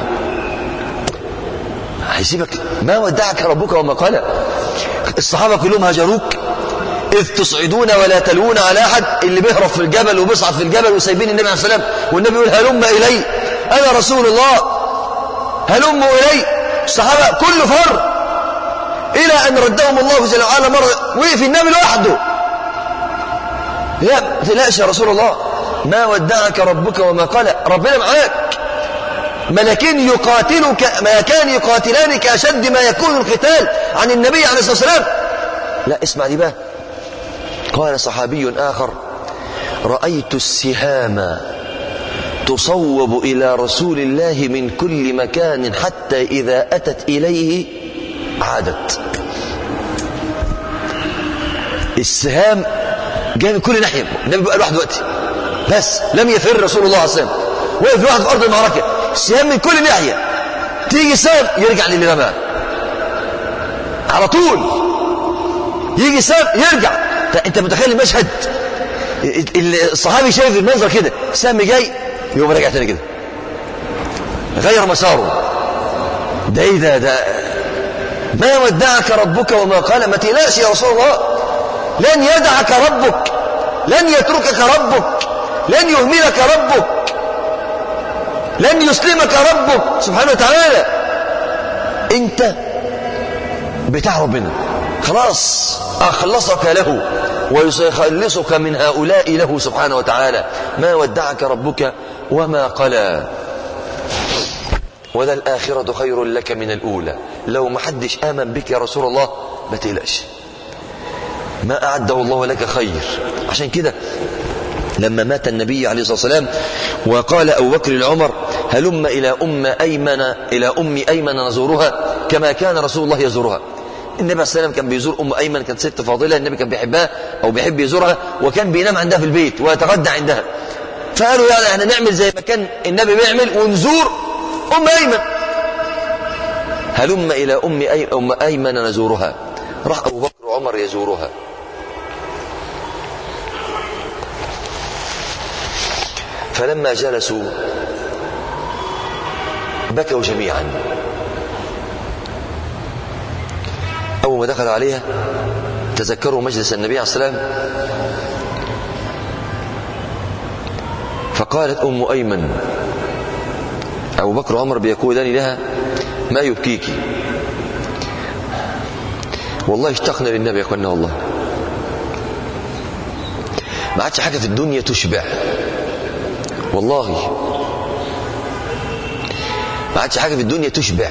هيسيبك ما ودعك ربك وما قال الصحابة كلهم هجروك إذ تصعدون ولا تلوون على أحد اللي بيهرب في الجبل وبيصعد في الجبل وسايبين النبي عليه السلام والنبي يقول هلم إلي أنا رسول الله هلم إلي الصحابة كله فر إلى أن ردهم الله جل وعلا مرة وقف النبي لوحده لا ما تقلقش يا رسول الله ما ودعك ربك وما قال ربنا معاك ملكين يقاتلك ملكان يقاتلانك أشد ما يكون القتال عن النبي عليه الصلاة والسلام لا اسمع دي بقى قال صحابي آخر رأيت السهام تصوب إلى رسول الله من كل مكان حتى إذا أتت إليه عادت السهام جاي من كل ناحية النبي بقى لوحده دلوقتي بس لم يفر رسول الله عليه وسلم وقف لوحده في أرض المعركة سهام من كل ناحية تيجي سهم يرجع للي رماه على طول يجي سهم يرجع انت متخيل المشهد الصحابي شايف المنظر كده سهم جاي يقوم راجع تاني كده غير مساره ده ايه ده ده ما ودعك ربك وما قال ما تقلقش يا رسول الله لن يدعك ربك لن يتركك ربك لن يهملك ربك لن يسلمك ربك سبحانه وتعالى انت بتاع ربنا خلاص أخلصك له ويخلصك من هؤلاء له سبحانه وتعالى ما ودعك ربك وما قلى ولا الآخرة خير لك من الأولى لو ما حدش آمن بك يا رسول الله ما تقلقش ما أعده الله لك خير عشان كده لما مات النبي عليه الصلاة والسلام وقال أبو بكر لعمر هلم إلى أم أيمن إلى أم أيمن نزورها كما كان رسول الله يزورها النبي عليه السلام كان بيزور أم أيمن كانت ست فاضلة النبي كان بيحبها أو بيحب يزورها وكان بينام عندها في البيت ويتغدى عندها فقالوا يعني احنا نعمل زي ما كان النبي بيعمل ونزور أم أيمن هلم إلى أم, أي... أم أيمن نزورها راح أبو بكر وعمر يزورها فلما جلسوا بكوا جميعا أول ما دخل عليها تذكروا مجلس النبي عليه السلام فقالت أم أيمن أبو بكر وعمر بيقولان لها ما يبكيك والله اشتقنا للنبي يا اخوانا والله ما عادش حاجة في الدنيا تشبع والله ما عادش حاجة في الدنيا تشبع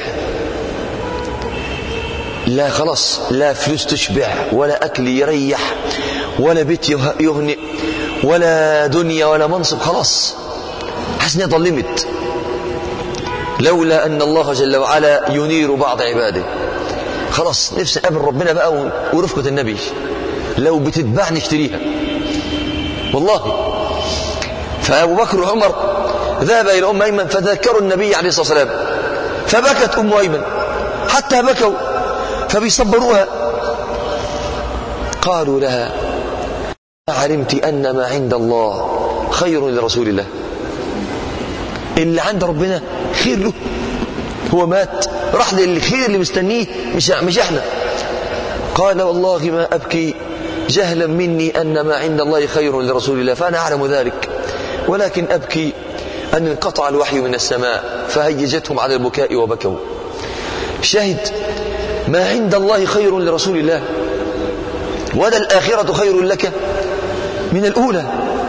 لا خلاص لا فلوس تشبع ولا أكل يريح ولا بيت يهنئ ولا دنيا ولا منصب خلاص حاسس انها ظلمت لولا أن الله جل وعلا ينير بعض عباده خلاص نفسي أقابل ربنا بقى ورفقة النبي لو بتتبعني اشتريها والله فأبو بكر وعمر ذهب إلى أم أيمن فذكروا النبي عليه الصلاة والسلام فبكت أم أيمن حتى بكوا فبيصبروها قالوا لها علمت أن ما عند الله خير لرسول الله اللي عند ربنا خير له هو مات راح للخير اللي مستنيه مش مش احنا قال والله ما ابكي جهلا مني ان ما عند الله خير لرسول الله فانا اعلم ذلك ولكن ابكي ان انقطع الوحي من السماء فهيجتهم على البكاء وبكوا شهد ما عند الله خير لرسول الله ولا الآخرة خير لك من الأولى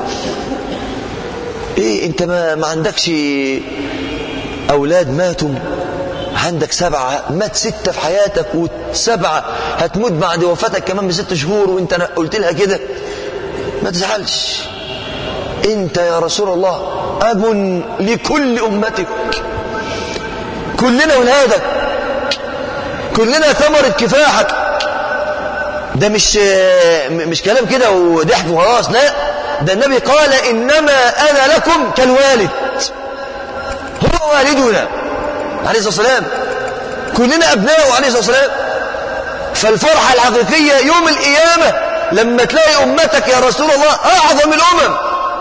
إيه أنت ما, ما عندكش أولاد ماتوا عندك سبعة مات ستة في حياتك وسبعة هتموت بعد وفاتك كمان بست شهور وانت قلت لها كده ما تزعلش انت يا رسول الله أب لكل أمتك كلنا ولادك كلنا ثمرة كفاحك ده مش مش كلام كده وضحك وخلاص لا ده النبي قال إنما أنا لكم كالوالد هو والدنا عليه الصلاة والسلام كلنا أبناءه عليه الصلاة والسلام فالفرحة الحقيقية يوم القيامة لما تلاقي أمتك يا رسول الله أعظم الأمم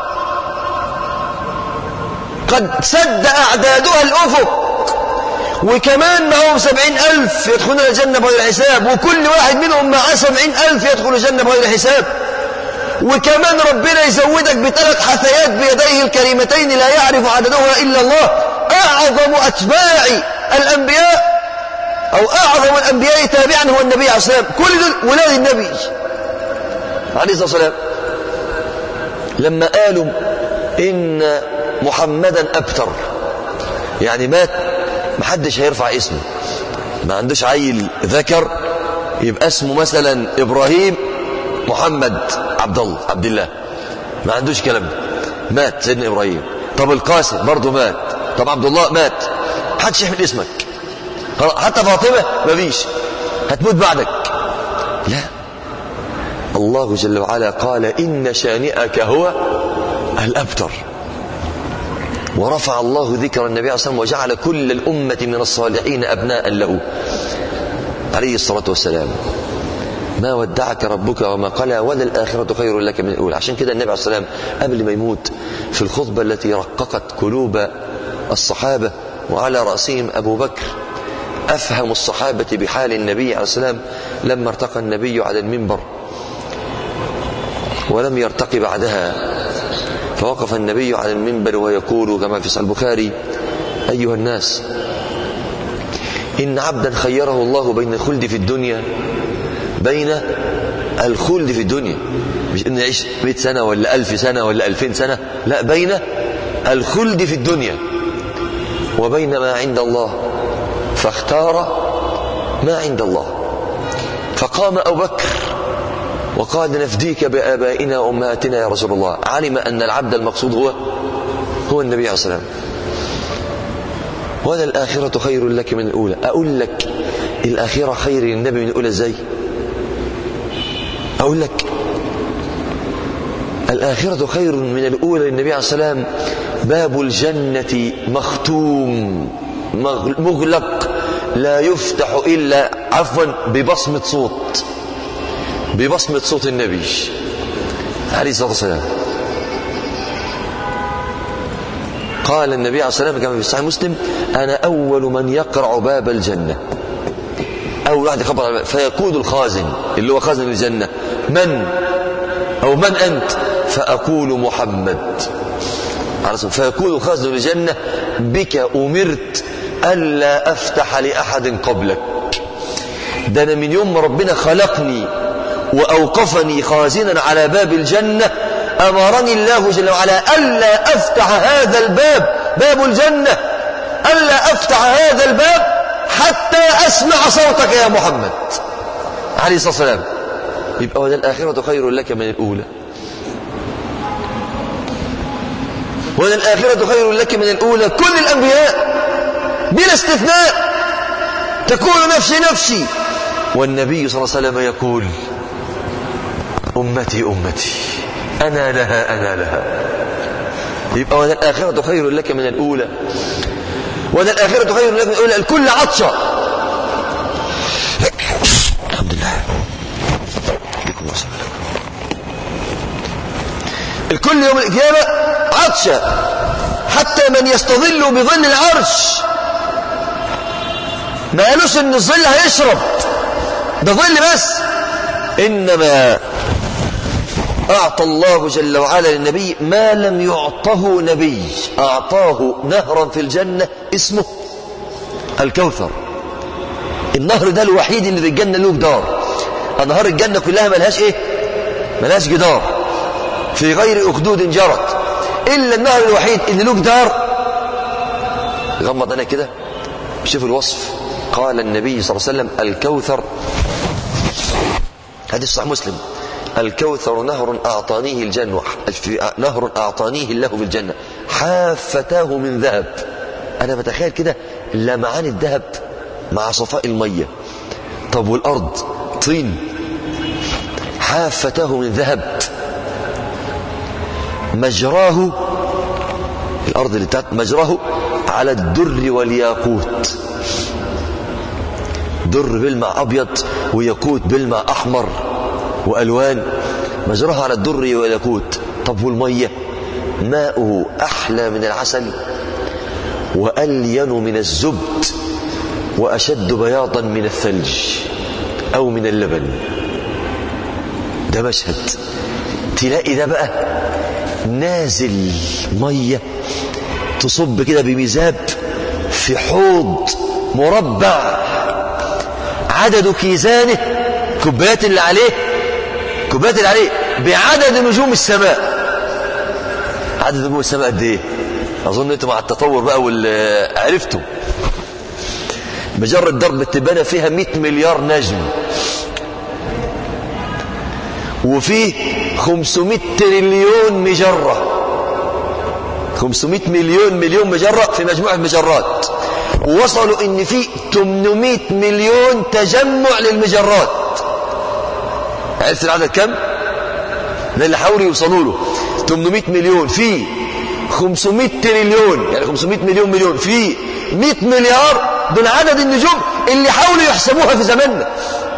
قد سد أعدادها الأفق وكمان معهم سبعين ألف يدخلون الجنة بغير حساب وكل واحد منهم معاه سبعين ألف يدخل الجنة بغير حساب وكمان ربنا يزودك بثلاث حثيات بيديه الكريمتين لا يعرف عددها إلا الله أعظم أتباع الأنبياء أو أعظم الأنبياء تابعا هو النبي عليه الصلاة والسلام كل دول ولاد النبي عليه الصلاة والسلام لما قالوا إن محمدا أبتر يعني مات محدش هيرفع اسمه ما عندوش عيل ذكر يبقى اسمه مثلا إبراهيم محمد عبد الله عبد الله ما عندوش كلام ده مات سيدنا إبراهيم طب القاسم برضه مات طب عبد الله مات محدش يحمل اسمك حتى فاطمة مفيش هتموت بعدك لا الله جل وعلا قال إن شانئك هو الأبتر ورفع الله ذكر النبي عليه الصلاة والسلام وجعل كل الأمة من الصالحين أبناء له عليه الصلاة والسلام ما ودعك ربك وما قلى ولا الآخرة خير لك من الأولى عشان كده النبي عليه الصلاة والسلام قبل ما يموت في الخطبة التي رققت قلوب الصحابة وعلى رأسهم أبو بكر أفهم الصحابة بحال النبي عليه السلام لما ارتقى النبي على المنبر ولم يرتقي بعدها فوقف النبي على المنبر ويقول كما في صحيح البخاري أيها الناس إن عبدا خيره الله بين الخلد في الدنيا بين الخلد في الدنيا مش إن نعيش 100 سنة ولا ألف سنة ولا ألفين سنة لا بين الخلد في الدنيا وبين ما عند الله فاختار ما عند الله فقام أبو بكر وقال نفديك بآبائنا وأمهاتنا يا رسول الله علم أن العبد المقصود هو هو النبي عليه الصلاة والسلام ولا الآخرة خير لك من الأولى أقول لك الآخرة خير للنبي من الأولى إزاي أقول لك الآخرة خير من الأولى للنبي عليه الصلاة والسلام باب الجنة مختوم مغلق لا يفتح إلا عفوا ببصمة صوت ببصمة صوت النبي عليه الصلاة والسلام قال النبي عليه الصلاة والسلام كما في صحيح مسلم أنا أول من يقرع باب الجنة أول واحد يخبر فيقول الخازن اللي هو خازن الجنة من أو من أنت فأقول محمد فيقول الخازن الجنة بك أمرت ألا أفتح لأحد قبلك ده أنا من يوم ما ربنا خلقني وأوقفني خازنا على باب الجنة أمرني الله جل وعلا ألا أفتح هذا الباب باب الجنة ألا أفتح هذا الباب حتى أسمع صوتك يا محمد عليه الصلاة والسلام يبقى ولا الآخرة خير لك من الأولى ولا الآخرة خير لك من الأولى كل الأنبياء بلا استثناء تقول نفسي نفسي والنبي صلى الله عليه وسلم يقول أمتي أمتي أنا لها أنا لها يبقى ولا الآخرة خير لك من الأولى ولا الآخرة خير لك من الأولى الكل عطشة الحمد لله بكم الكل يوم القيامة عطشة حتى من يستظل بظل العرش ما قالوش ان الظل هيشرب ده ظل بس انما اعطى الله جل وعلا للنبي ما لم يعطه نبي اعطاه نهرا في الجنه اسمه الكوثر النهر ده الوحيد اللي في الجنه له جدار انهار الجنه كلها ملهاش ايه ملهاش جدار في غير اخدود جرت الا النهر الوحيد اللي له جدار غمض انا كده شوف الوصف قال النبي صلى الله عليه وسلم الكوثر حديث صحيح مسلم الكوثر نهر أعطانيه الجنة نهر أعطانيه الله في الجنة حافتاه من ذهب أنا بتخيل كده لمعان الذهب مع صفاء المية طب والأرض طين حافتاه من ذهب مجراه الأرض اللي بتاعت مجراه على الدر والياقوت در بلمع أبيض وياقوت بلمع أحمر وألوان مجراها على الدر والياقوت طب والمية ماؤه أحلى من العسل وألين من الزبد وأشد بياضا من الثلج أو من اللبن ده مشهد تلاقي ده بقى نازل مية تصب كده بميزاب في حوض مربع عدد كيزانه كوبايات اللي عليه كوبايات اللي عليه بعدد نجوم السماء عدد نجوم السماء قد ايه اظن انتوا مع التطور بقى واللي عرفتوا مجرة درب التبانة فيها 100 مليار نجم وفيه 500 تريليون مجرة 500 مليون مليون مجرة في مجموعة مجرات ووصلوا ان في 800 مليون تجمع للمجرات عرفت العدد كم ده اللي حاولوا يوصلوا له 800 مليون في 500 تريليون يعني 500 مليون مليون في 100 مليار دول عدد النجوم اللي حاولوا يحسبوها في زماننا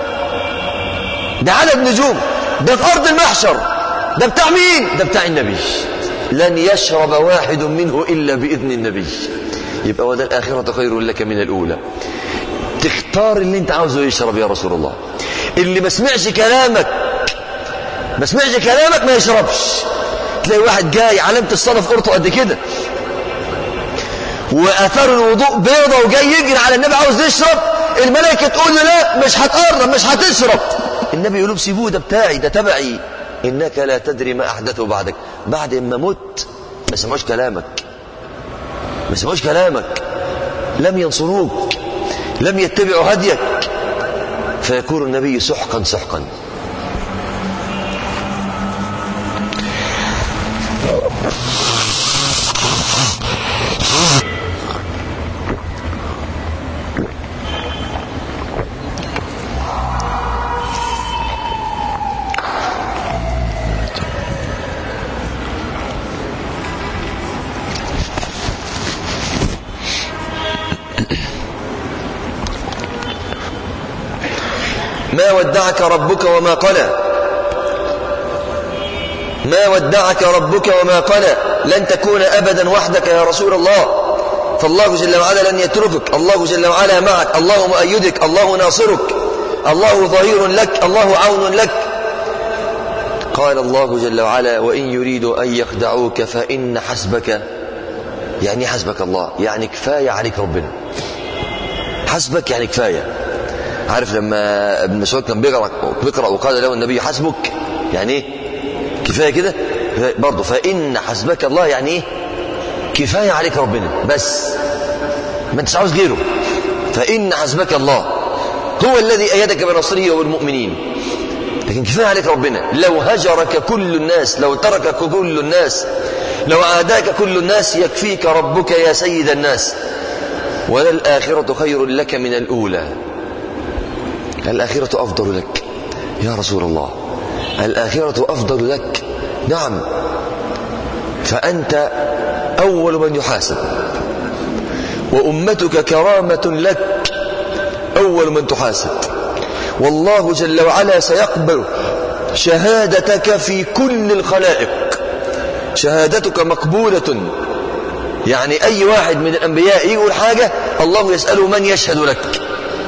ده عدد نجوم ده في أرض المحشر ده بتاع مين ده بتاع النبي لن يشرب واحد منه إلا بإذن النبي يبقى وده الآخرة خير لك من الأولى تختار اللي انت عاوزه يشرب يا رسول الله اللي ما سمعش كلامك ما سمعش كلامك ما يشربش تلاقي واحد جاي علامة الصلاة في قرطه قد كده وآثار الوضوء بيضة وجاي يجري على النبي عاوز يشرب الملائكة تقول له لا مش هتقرب مش هتشرب النبي يقول له سيبوه ده بتاعي ده تبعي إنك لا تدري ما أحدثه بعدك بعد ما مت ما سمعوش كلامك ما سمعوش كلامك لم ينصروك لم يتبعوا هديك فيكون النبي سحقا سحقا ما ودعك ربك وما قلى ما ودعك ربك وما قلى لن تكون أبدا وحدك يا رسول الله فالله جل وعلا لن يتركك الله جل وعلا معك الله مؤيدك الله ناصرك الله ظهير لك الله عون لك قال الله جل وعلا وإن يريدوا أن يخدعوك فإن حسبك يعني حسبك الله يعني كفاية عليك ربنا حسبك يعني كفاية عارف لما ابن مسعود كان بيقرأ, بيقرأ وقال له النبي حسبك يعني ايه كفاية كده برضه فإن حسبك الله يعني ايه كفاية عليك ربنا بس ما انتش عاوز غيره فإن حسبك الله هو الذي أيدك بنصره وبالمؤمنين لكن كفاية عليك ربنا لو هجرك كل الناس لو تركك كل الناس لو عاداك كل الناس يكفيك ربك يا سيد الناس وللآخرة خير لك من الأولى الآخرة أفضل لك يا رسول الله الآخرة أفضل لك نعم فأنت أول من يحاسب وأمتك كرامة لك أول من تحاسب والله جل وعلا سيقبل شهادتك في كل الخلائق شهادتك مقبولة يعني أي واحد من الأنبياء يقول حاجة الله يسأله من يشهد لك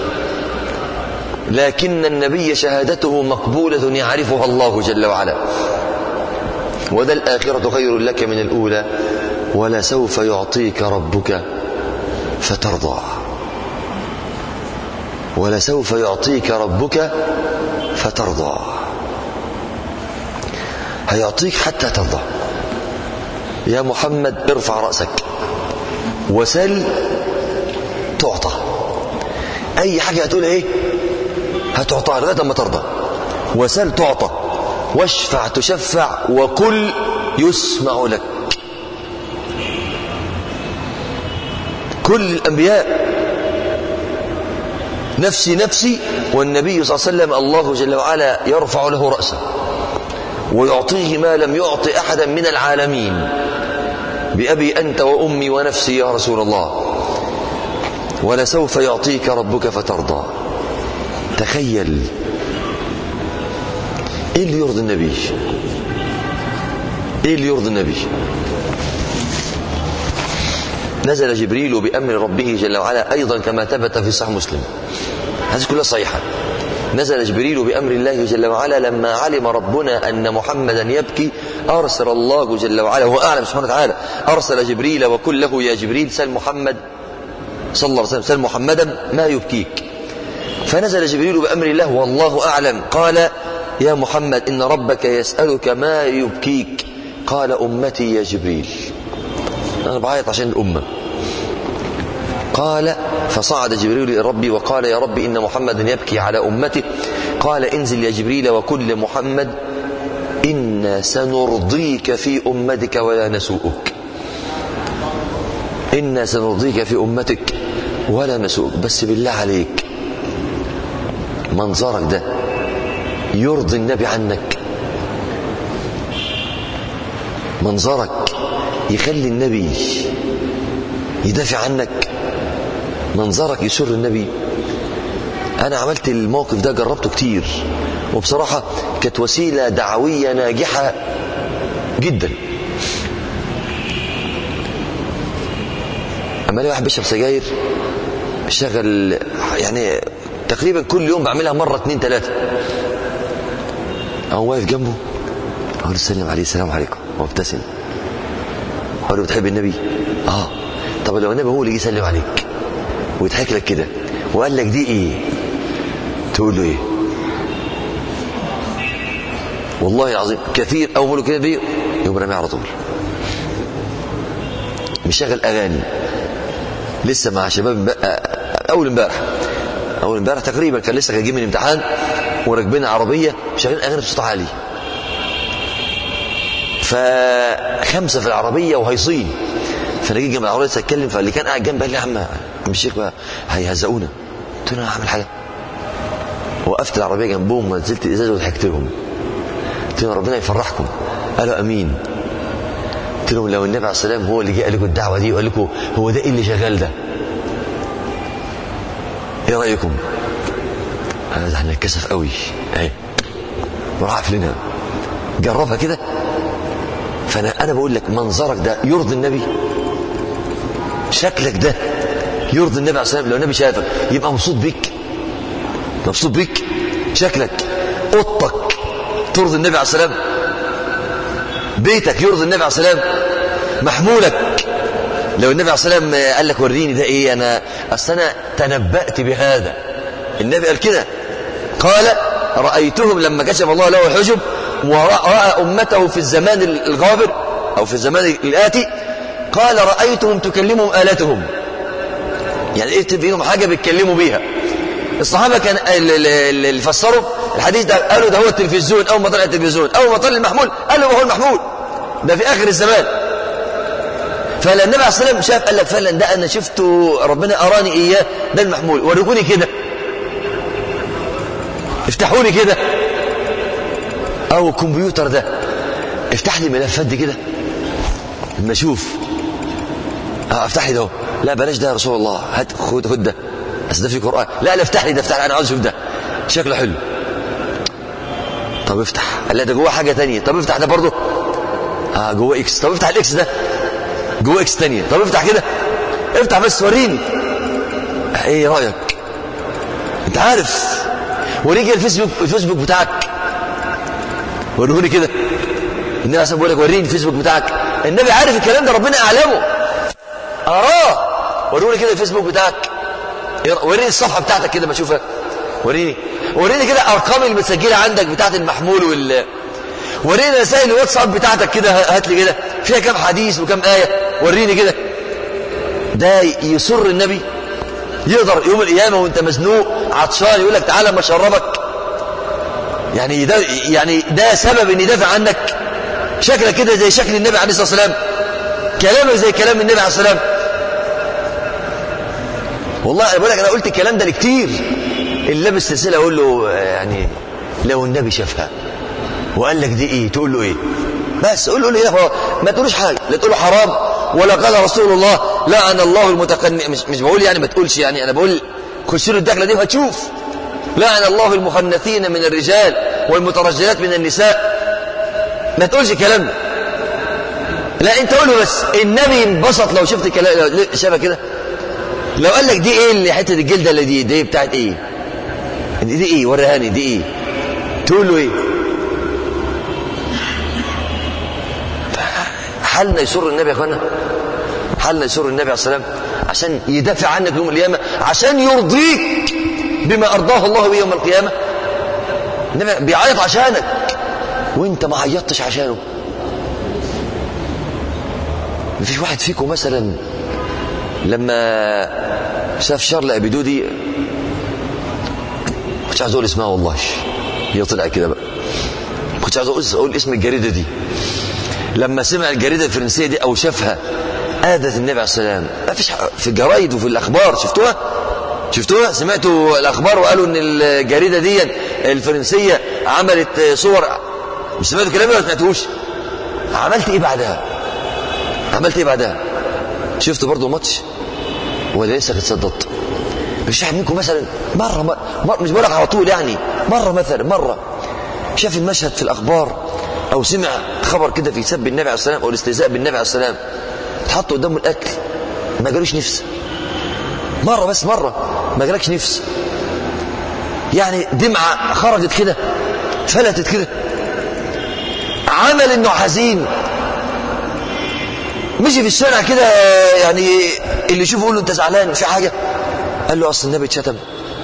لكن النبي شهادته مقبولة يعرفها الله جل وعلا وذا الآخرة خير لك من الأولى ولسوف يعطيك ربك فترضى ولسوف يعطيك ربك فترضى هيعطيك حتى ترضى يا محمد ارفع رأسك وسل تعطى أي حاجة هتقول إيه هتعطى لغاية ما ترضى وسل تعطى واشفع تشفع وكل يسمع لك كل الأنبياء نفسي نفسي والنبي صلى الله عليه وسلم الله جل وعلا يرفع له رأسه ويعطيه ما لم يعطي أحدا من العالمين بأبي أنت وأمي ونفسي يا رسول الله ولسوف يعطيك ربك فترضى تخيل ايه اللي يرضي النبي ايه اللي يرضي النبي نزل جبريل بأمر ربه جل وعلا أيضا كما ثبت في صحيح مسلم هذه كلها صحيحة نزل جبريل بأمر الله جل وعلا لما علم ربنا أن محمدا يبكي أرسل الله جل وعلا هو أعلم سبحانه وتعالى أرسل جبريل وقل له يا جبريل سل محمد صلى الله عليه وسلم سل محمدا ما يبكيك فنزل جبريل بأمر الله والله أعلم قال يا محمد إن ربك يسألك ما يبكيك قال أمتي يا جبريل أنا بعيط عشان الأمة قال فصعد جبريل إلى ربي وقال يا ربي إن محمدا يبكي على أمته قال انزل يا جبريل وكل محمد إنا سنرضيك في أمتك ولا نسوءك إنا سنرضيك في أمتك ولا نسوءك بس بالله عليك منظرك ده يرضي النبي عنك منظرك يخلي النبي يدافع عنك منظرك يسر النبي انا عملت الموقف ده جربته كتير وبصراحة كانت وسيلة دعوية ناجحة جدا اما واحد بيشرب سجاير بيشغل يعني تقريبا كل يوم بعملها مرة اتنين تلاتة أقوم واقف جنبه أقول السلام عليه السلام عليكم وابتسم أقول له بتحب النبي؟ آه طب لو النبي هو اللي يجي يسلم عليك ويضحك لك كده وقال لك دي إيه؟ تقول له إيه؟ والله العظيم كثير أول ما كده بيه يقوم رامي على طول مشغل أغاني لسه مع شباب أول امبارح اول امبارح تقريبا كان لسه جاي من امتحان وراكبين عربيه شغالين اغاني بصوت عالي فخمسه في العربيه وهيصين فانا جيت جنب العربيه اتكلم فاللي كان قاعد جنبي قال لي يا عم عم الشيخ بقى هيهزقونا قلت له انا هعمل حاجه وقفت العربيه جنبهم ونزلت الازازه وضحكت لهم قلت لهم ربنا يفرحكم قالوا امين قلت لهم لو النبي عليه السلام هو اللي جه قال لكم الدعوه دي وقال لكم هو ده ايه اللي شغال ده ايه رايكم هذا احنا نتكسف قوي اهي وراح قافلينها جربها كده فانا انا بقول لك منظرك ده يرضي النبي شكلك ده يرضي النبي عليه الصلاه والسلام لو النبي شافك يبقى مبسوط بيك مبسوط بيك شكلك اوضتك ترضي النبي عليه السلام بيتك يرضي النبي عليه السلام محمولك لو النبي عليه الصلاه والسلام قال لك وريني ده ايه انا اصل انا تنبأت بهذا النبي قال كده قال رأيتهم لما كشف الله له الحجب ورأى أمته في الزمان الغابر أو في الزمان الآتي قال رأيتهم تكلمهم آلاتهم يعني ايه بينهم حاجة بيتكلموا بيها الصحابة كان اللي فسروا الحديث ده قالوا ده هو التلفزيون أول ما طلع التلفزيون أول ما طلع المحمول قالوا هو المحمول ده في آخر الزمان فلما النبي عليه الصلاه والسلام شاف قال لك فعلا ده انا شفته ربنا اراني اياه ده المحمول وريكوني كده افتحوا لي كده او الكمبيوتر ده افتح لي ملفات دي كده لما اشوف اه افتح لي ده لا بلاش ده يا رسول الله هات خد خد ده بس ده في قران لا لا افتح لي ده افتح لي انا عاوز اشوف ده شكله حلو طب افتح لا ده جواه حاجه تانية طب افتح ده برضه اه جواه اكس طب افتح الاكس ده جوه اكس تانية طب افتح كده افتح بس وريني ايه رايك انت عارف وريني الفيسبوك الفيسبوك بتاعك وريهولي كده النبي عليه بيقول لك وريني الفيسبوك بتاعك النبي عارف الكلام ده ربنا اعلمه اراه وريني كده الفيسبوك بتاعك وريني الصفحه بتاعتك كده ما اشوفها وريني وريني كده ارقام المسجله عندك بتاعت المحمول وال وريني رسائل الواتساب بتاعتك كده هات لي كده فيها كام حديث وكام آية وريني كده ده يسر النبي يقدر يوم القيامة وانت مزنوق عطشان يقول لك تعالى ما اشربك يعني ده يعني ده سبب ان يدافع عنك شكلك كده زي شكل النبي عليه الصلاة والسلام كلامك زي كلام النبي عليه الصلاة والسلام والله انا بقول لك انا قلت الكلام ده لكتير اللي لابس سلسله اقول له يعني لو النبي شافها وقال لك دي ايه تقول له ايه بس قول له ايه ما تقولوش حاجه لا تقول له حرام ولا قال رسول الله لعن الله المتقنع مش, مش بقول يعني ما تقولش يعني انا بقول خش له الدخله دي وهتشوف لعن الله المخنثين من الرجال والمترجلات من النساء ما تقولش الكلام ده لا انت قول له بس النبي انبسط لو شفت كلام شافها كده لو قال لك دي ايه اللي حته الجلده اللي دي دي بتاعت ايه دي ايه وريهاني دي ايه تقول له ايه حالنا يسر النبي يا اخوانا حالنا يسر النبي عليه السلام عشان يدافع عنك يوم القيامه عشان يرضيك بما ارضاه الله به يوم القيامه النبي بيعيط عشانك وانت ما عيطتش عشانه مفيش واحد فيكم مثلا لما شاف شارل ابيدودي كنتش عايز اقول اسمها والله هي طلع كده بقى كنتش عايز اقول اسم الجريده دي لما سمع الجريده الفرنسيه دي او شافها اذت النبي عليه السلام ما فيش في الجرايد وفي الاخبار شفتوها شفتوها سمعتوا الاخبار وقالوا ان الجريده دي الفرنسيه عملت صور مش سمعتوا الكلام ده ولا سمعتوش عملت ايه بعدها عملت ايه بعدها شفت برضو ماتش ولا لسه اتصدت مش واحد منكم مثلا مرة, مرة مش بقولك على طول يعني مرة مثلا مرة شاف المشهد في الأخبار أو سمع خبر كده في سب النبي عليه السلام أو الاستهزاء بالنبي عليه السلام اتحط قدامه الأكل ما جالوش نفس مرة بس مرة ما جالكش نفس يعني دمعة خرجت كده فلتت كده عمل انه حزين مشي في الشارع كده يعني اللي يشوفه يقول له انت زعلان في حاجة قال له اصل النبي اتشتم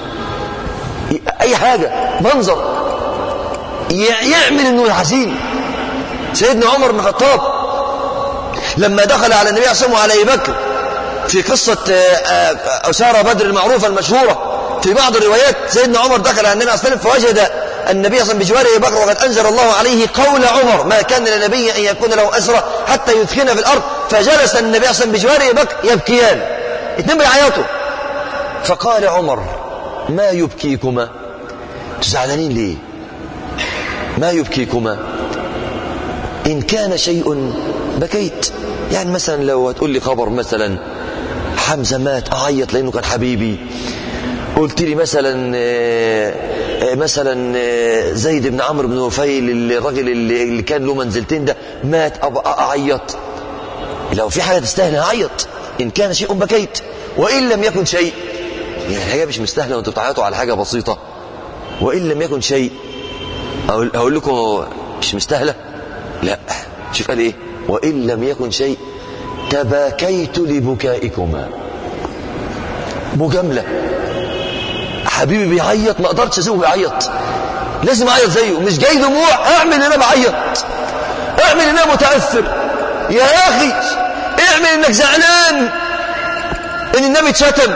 اي حاجة منظر يعمل انه حزين سيدنا عمر بن الخطاب لما دخل على النبي صلى الله عليه وسلم وعلى ابي بكر في قصة أسارة بدر المعروفة المشهورة في بعض الروايات سيدنا عمر دخل على النبي صلى الله عليه وسلم فوجد النبي صلى الله عليه وسلم بجوار ابي بكر وقد انزل الله عليه قول عمر ما كان لنبي ان يكون له اسرى حتى يثخن في الارض فجلس النبي صلى الله عليه وسلم بجوار ابي بكر يبكيان اثنين بيعيطوا فقال عمر ما يبكيكما تزعلانين ليه ما يبكيكما ان كان شيء بكيت يعني مثلا لو هتقول لي خبر مثلا حمزه مات اعيط لانه كان حبيبي قلت لي مثلا مثلا زيد بن عمرو بن نفيل الراجل اللي, اللي كان له منزلتين ده مات اعيط لو في حاجه تستاهل اعيط ان كان شيء بكيت وان لم يكن شيء يعني الحاجه مش مستاهله وانتوا بتعيطوا على حاجه بسيطه وان لم يكن شيء اقول, أقول لكم مش مستاهله لا شوف قال ايه وان لم يكن شيء تباكيت لبكائكما مجامله حبيبي بيعيط ما اقدرش اسيبه بيعيط لازم اعيط زيه مش جاي دموع اعمل ان انا بعيط اعمل ان انا متاثر يا اخي اعمل انك زعلان ان النبي اتشتم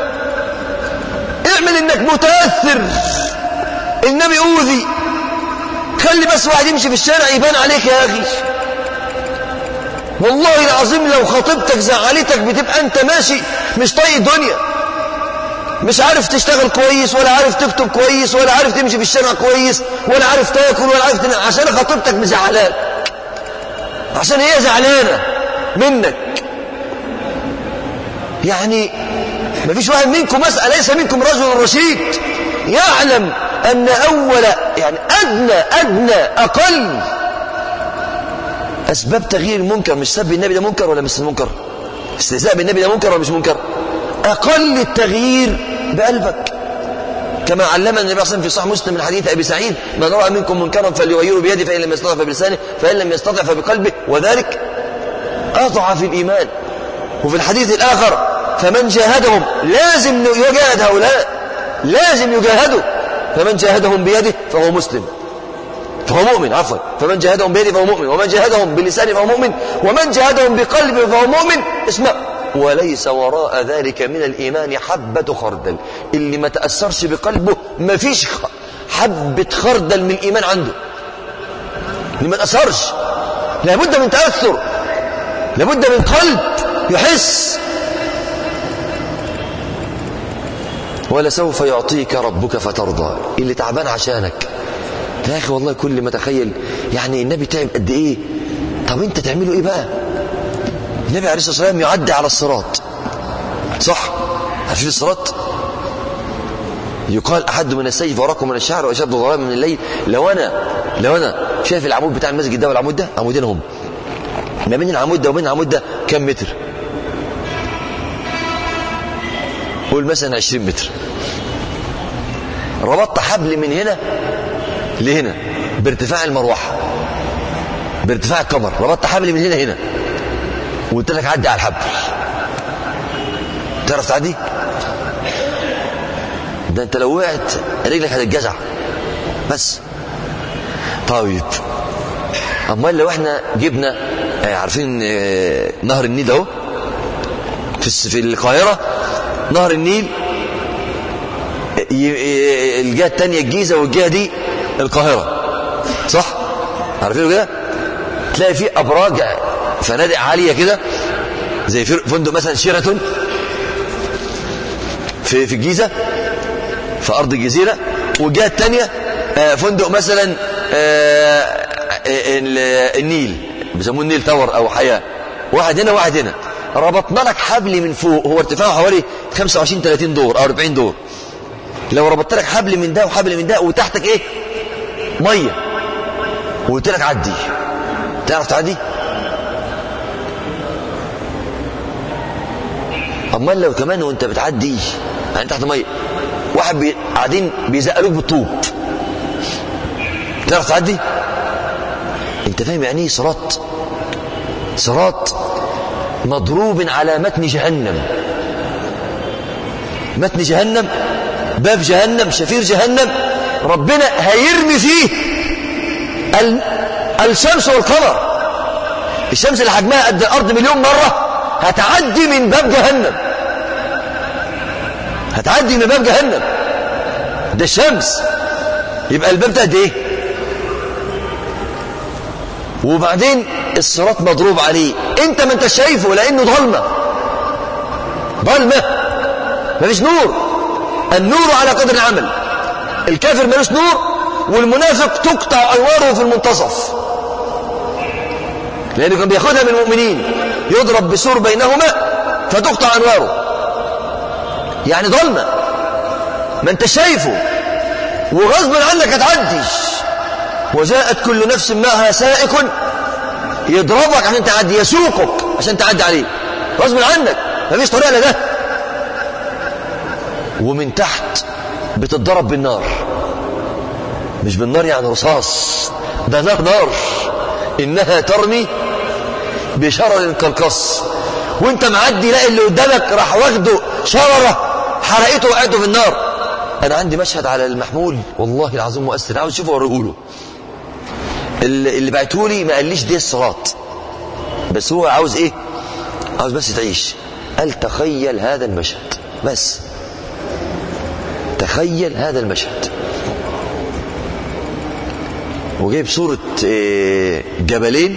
اعمل انك متاثر النبي اوذي خلي بس واحد يمشي في الشارع يبان عليك يا اخي والله العظيم لو خطيبتك زعلتك بتبقى انت ماشي مش طايق الدنيا مش عارف تشتغل كويس ولا عارف تكتب كويس ولا عارف تمشي في الشارع كويس ولا عارف تاكل ولا عارف تنام عشان خطيبتك مزعلاك عشان هي زعلانه منك يعني ما فيش واحد منكم مسألة ليس منكم رجل رشيد يعلم أن أول يعني أدنى أدنى أقل أسباب تغيير المنكر مش سب النبي ده منكر ولا مش منكر استهزاء بالنبي ده منكر ولا مش منكر أقل التغيير بقلبك كما علمنا النبي صلى الله عليه وسلم في صحيح مسلم من حديث ابي سعيد من راى منكم منكرا فليغيره بيده فان لم يستطع فبلسانه فان لم يستطع فبقلبه وذلك اضعف الايمان وفي الحديث الاخر فمن جاهدهم لازم يجاهد هؤلاء لازم يجاهدوا فمن جاهدهم بيده فهو مسلم فهو مؤمن عفوا فمن جاهدهم بيده فهو مؤمن ومن جاهدهم بلسانه فهو مؤمن ومن جاهدهم بقلبه فهو مؤمن اسمع وليس وراء ذلك من الإيمان حبة خردل اللي ما تأثرش بقلبه ما فيش حبة خردل من الإيمان عنده اللي ما تأثرش لابد من تأثر لابد من قلب يحس ولسوف يعطيك ربك فترضى اللي تعبان عشانك يا أخي والله كل ما تخيل يعني النبي تعب قد إيه طب أنت تعمله إيه بقى النبي عليه الصلاة والسلام يعدي على الصراط صح عارفين الصراط يقال أحد من السيف وراكم من الشعر وأشد ظلام من الليل لو أنا لو أنا شايف العمود بتاع المسجد ده والعمود ده عمودين هم ما بين العمود ده وبين العمود ده كم متر قول مثلا 20 متر ربطت حبل من هنا لهنا بارتفاع المروحة بارتفاع القمر ربطت حبل من هنا هنا وقلت لك عدي على الحبل تعرف تعدي ده انت لو وقعت رجلك هتتجزع بس طيب امال لو احنا جبنا عارفين نهر النيل اهو في في القاهره نهر النيل الجهه الثانيه الجيزه والجهه دي القاهره صح عارفين كده تلاقي في ابراج فنادق عاليه كده زي فندق مثلا شيراتون في في الجيزه في ارض الجزيره والجهه الثانيه فندق مثلا النيل بيسموه النيل تاور او حياه واحد هنا واحد هنا ربطنا لك حبل من فوق هو ارتفاعه حوالي 25 30 دور او 40 دور لو ربطت لك حبل من ده وحبل من ده وتحتك ايه ميه وقلت لك عدي تعرف تعدي امال لو كمان وانت بتعدي يعني تحت ميه واحد بي... قاعدين بيزقلوك بالطوب تعرف تعدي انت فاهم يعني ايه صراط صراط مضروب على متن جهنم متن جهنم باب جهنم شفير جهنم ربنا هيرمي فيه ال... الشمس والقمر الشمس اللي حجمها قد الارض مليون مره هتعدي من باب جهنم هتعدي من باب جهنم ده الشمس يبقى الباب ده قد ايه وبعدين الصراط مضروب عليه انت ما انت شايفه لانه ضلمه ضلمه مفيش نور النور على قدر العمل الكافر ملوش نور والمنافق تقطع انواره في المنتصف لانه كان بياخدها من المؤمنين يضرب بسور بينهما فتقطع انواره يعني ضلمه ما انت شايفه وغصب عنك هتعدي وجاءت كل نفس معها سائق يضربك عشان تعدي يسوقك عشان تعدي عليه غصب عنك مفيش طريقه لده ومن تحت بتتضرب بالنار مش بالنار يعني رصاص ده نار نار انها ترمي بشرر كالقص وانت معدي لاقي اللي قدامك راح واخده شرره حرقته وقعته في النار انا عندي مشهد على المحمول والله العظيم مؤثر عاوز اشوفه واوريه له اللي, اللي بعته لي ما قاليش دي الصراط بس هو عاوز ايه عاوز بس تعيش قال تخيل هذا المشهد بس تخيل هذا المشهد وجايب صورة جبلين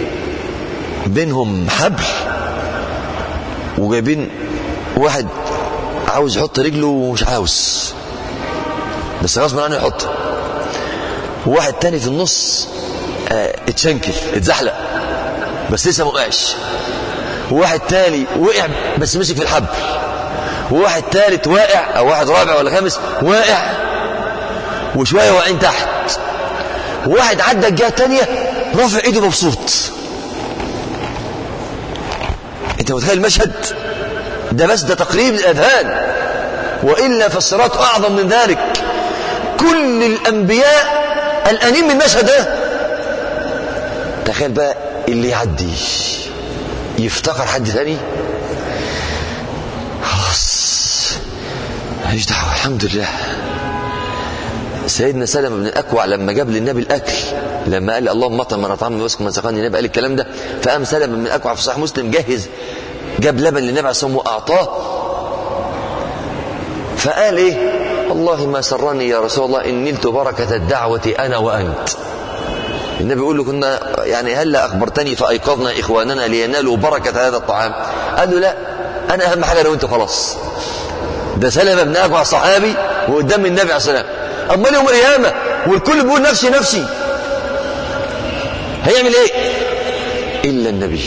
بينهم حبل وجايبين واحد عاوز يحط رجله ومش عاوز بس غصب عنه يحط وواحد تاني في النص اه اتشنكل اتزحلق بس لسه ما وقعش وواحد تاني وقع بس مسك في الحبل وواحد تالت واقع او واحد رابع ولا خامس واقع وشويه واقعين تحت وواحد عدى الجهه الثانيه رافع ايده مبسوط انت متخيل المشهد ده بس ده تقريب الاذهان والا فالصراط اعظم من ذلك كل الانبياء قلقانين من المشهد ده تخيل بقى اللي يعدي يفتكر حد ثاني خلاص ماليش دعوه الحمد لله سيدنا سلمة بن الأكوع لما جاب للنبي الأكل لما قال اللهم اطعم من أطعمني واسكن من سقاني النبي قال الكلام ده فقام سلمة بن الأكوع في صحيح مسلم جهز جاب لبن للنبي عليه الصلاة والسلام وأعطاه فقال إيه والله ما سرني يا رسول الله إن نلت بركة الدعوة أنا وأنت النبي يقول له كنا يعني هلا أخبرتني فأيقظنا إخواننا لينالوا بركة هذا الطعام قال له لا أنا أهم حاجة أنا وأنت خلاص ده سلمة بن أكوع صحابي وقدام النبي عليه الصلاة والسلام امال يوم القيامه والكل بيقول نفسي نفسي هيعمل ايه الا النبي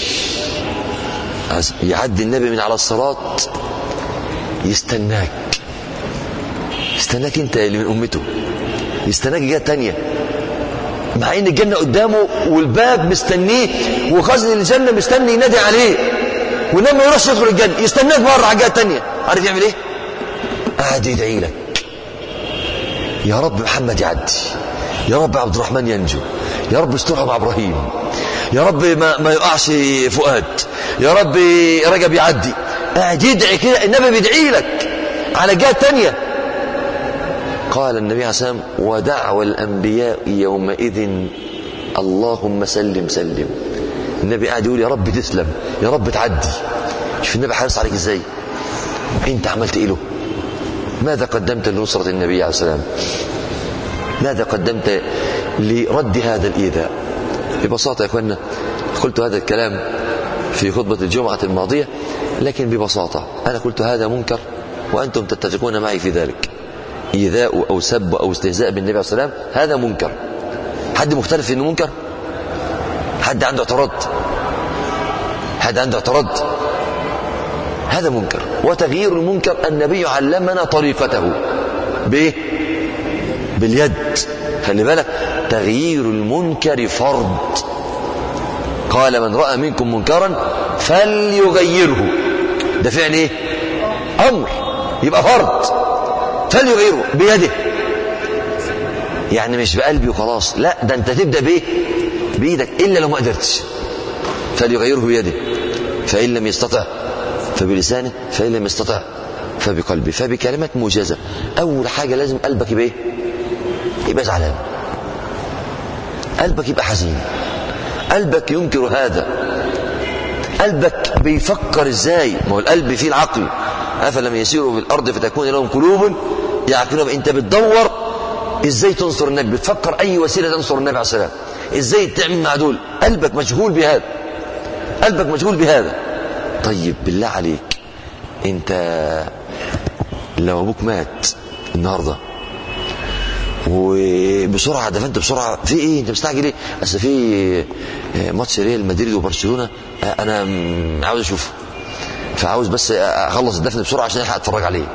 يعدي النبي من على الصراط يستناك يستناك انت اللي من امته يستناك جهه تانية مع ان الجنه قدامه والباب مستنيه وخزن الجنه مستني ينادي عليه ولما يروحش يدخل الجنه يستناك بره على الجهه التانية عارف يعمل ايه قاعد يدعي لك يا رب محمد يعدي يا رب عبد الرحمن ينجو يا رب استرها مع ابراهيم يا رب ما, ما يقعش فؤاد يا رب رجب يعدي قاعد يدعي كده النبي بيدعي لك على الجهه الثانيه قال النبي عليه الصلاه والسلام ودعوى الانبياء يومئذ اللهم سلم سلم النبي قاعد يقول يا رب تسلم يا رب تعدي شوف النبي حارس عليك ازاي انت عملت ايه له ماذا قدمت لنصرة النبي عليه السلام ماذا قدمت لرد هذا الإيذاء ببساطة يا أخوانا قلت هذا الكلام في خطبة الجمعة الماضية لكن ببساطة أنا قلت هذا منكر وأنتم تتفقون معي في ذلك إيذاء أو سب أو استهزاء بالنبي عليه السلام هذا منكر حد مختلف في أنه منكر حد عنده اعتراض حد عنده اعتراض هذا منكر وتغيير المنكر النبي علمنا طريقته بايه باليد خلي بالك تغيير المنكر فرض قال من راى منكم منكرا فليغيره ده فعل ايه امر يبقى فرض فليغيره بيده يعني مش بقلبي وخلاص لا ده انت تبدا بايه بايدك الا لو ما قدرتش فليغيره بيده فان لم يستطع فبلسانه فان لم يستطع فبقلبه فبكلمات موجزه اول حاجه لازم قلبك يبقى ايه يبقى زعلان قلبك يبقى حزين قلبك ينكر هذا قلبك بيفكر ازاي ما هو القلب فيه العقل افلم يسيروا في الارض فتكون لهم قلوب يعقلون انت بتدور ازاي تنصر النبي بتفكر اي وسيله تنصر النبي عليه السلام ازاي تعمل مع دول قلبك مشغول بهذا قلبك مشغول بهذا طيب بالله عليك انت لو ابوك مات النهارده وبسرعه دفنت بسرعه في ايه انت مستعجل ايه اصل في ماتش ريال مدريد وبرشلونه انا عاوز اشوفه فعاوز بس اخلص الدفن بسرعه عشان الحق اتفرج عليه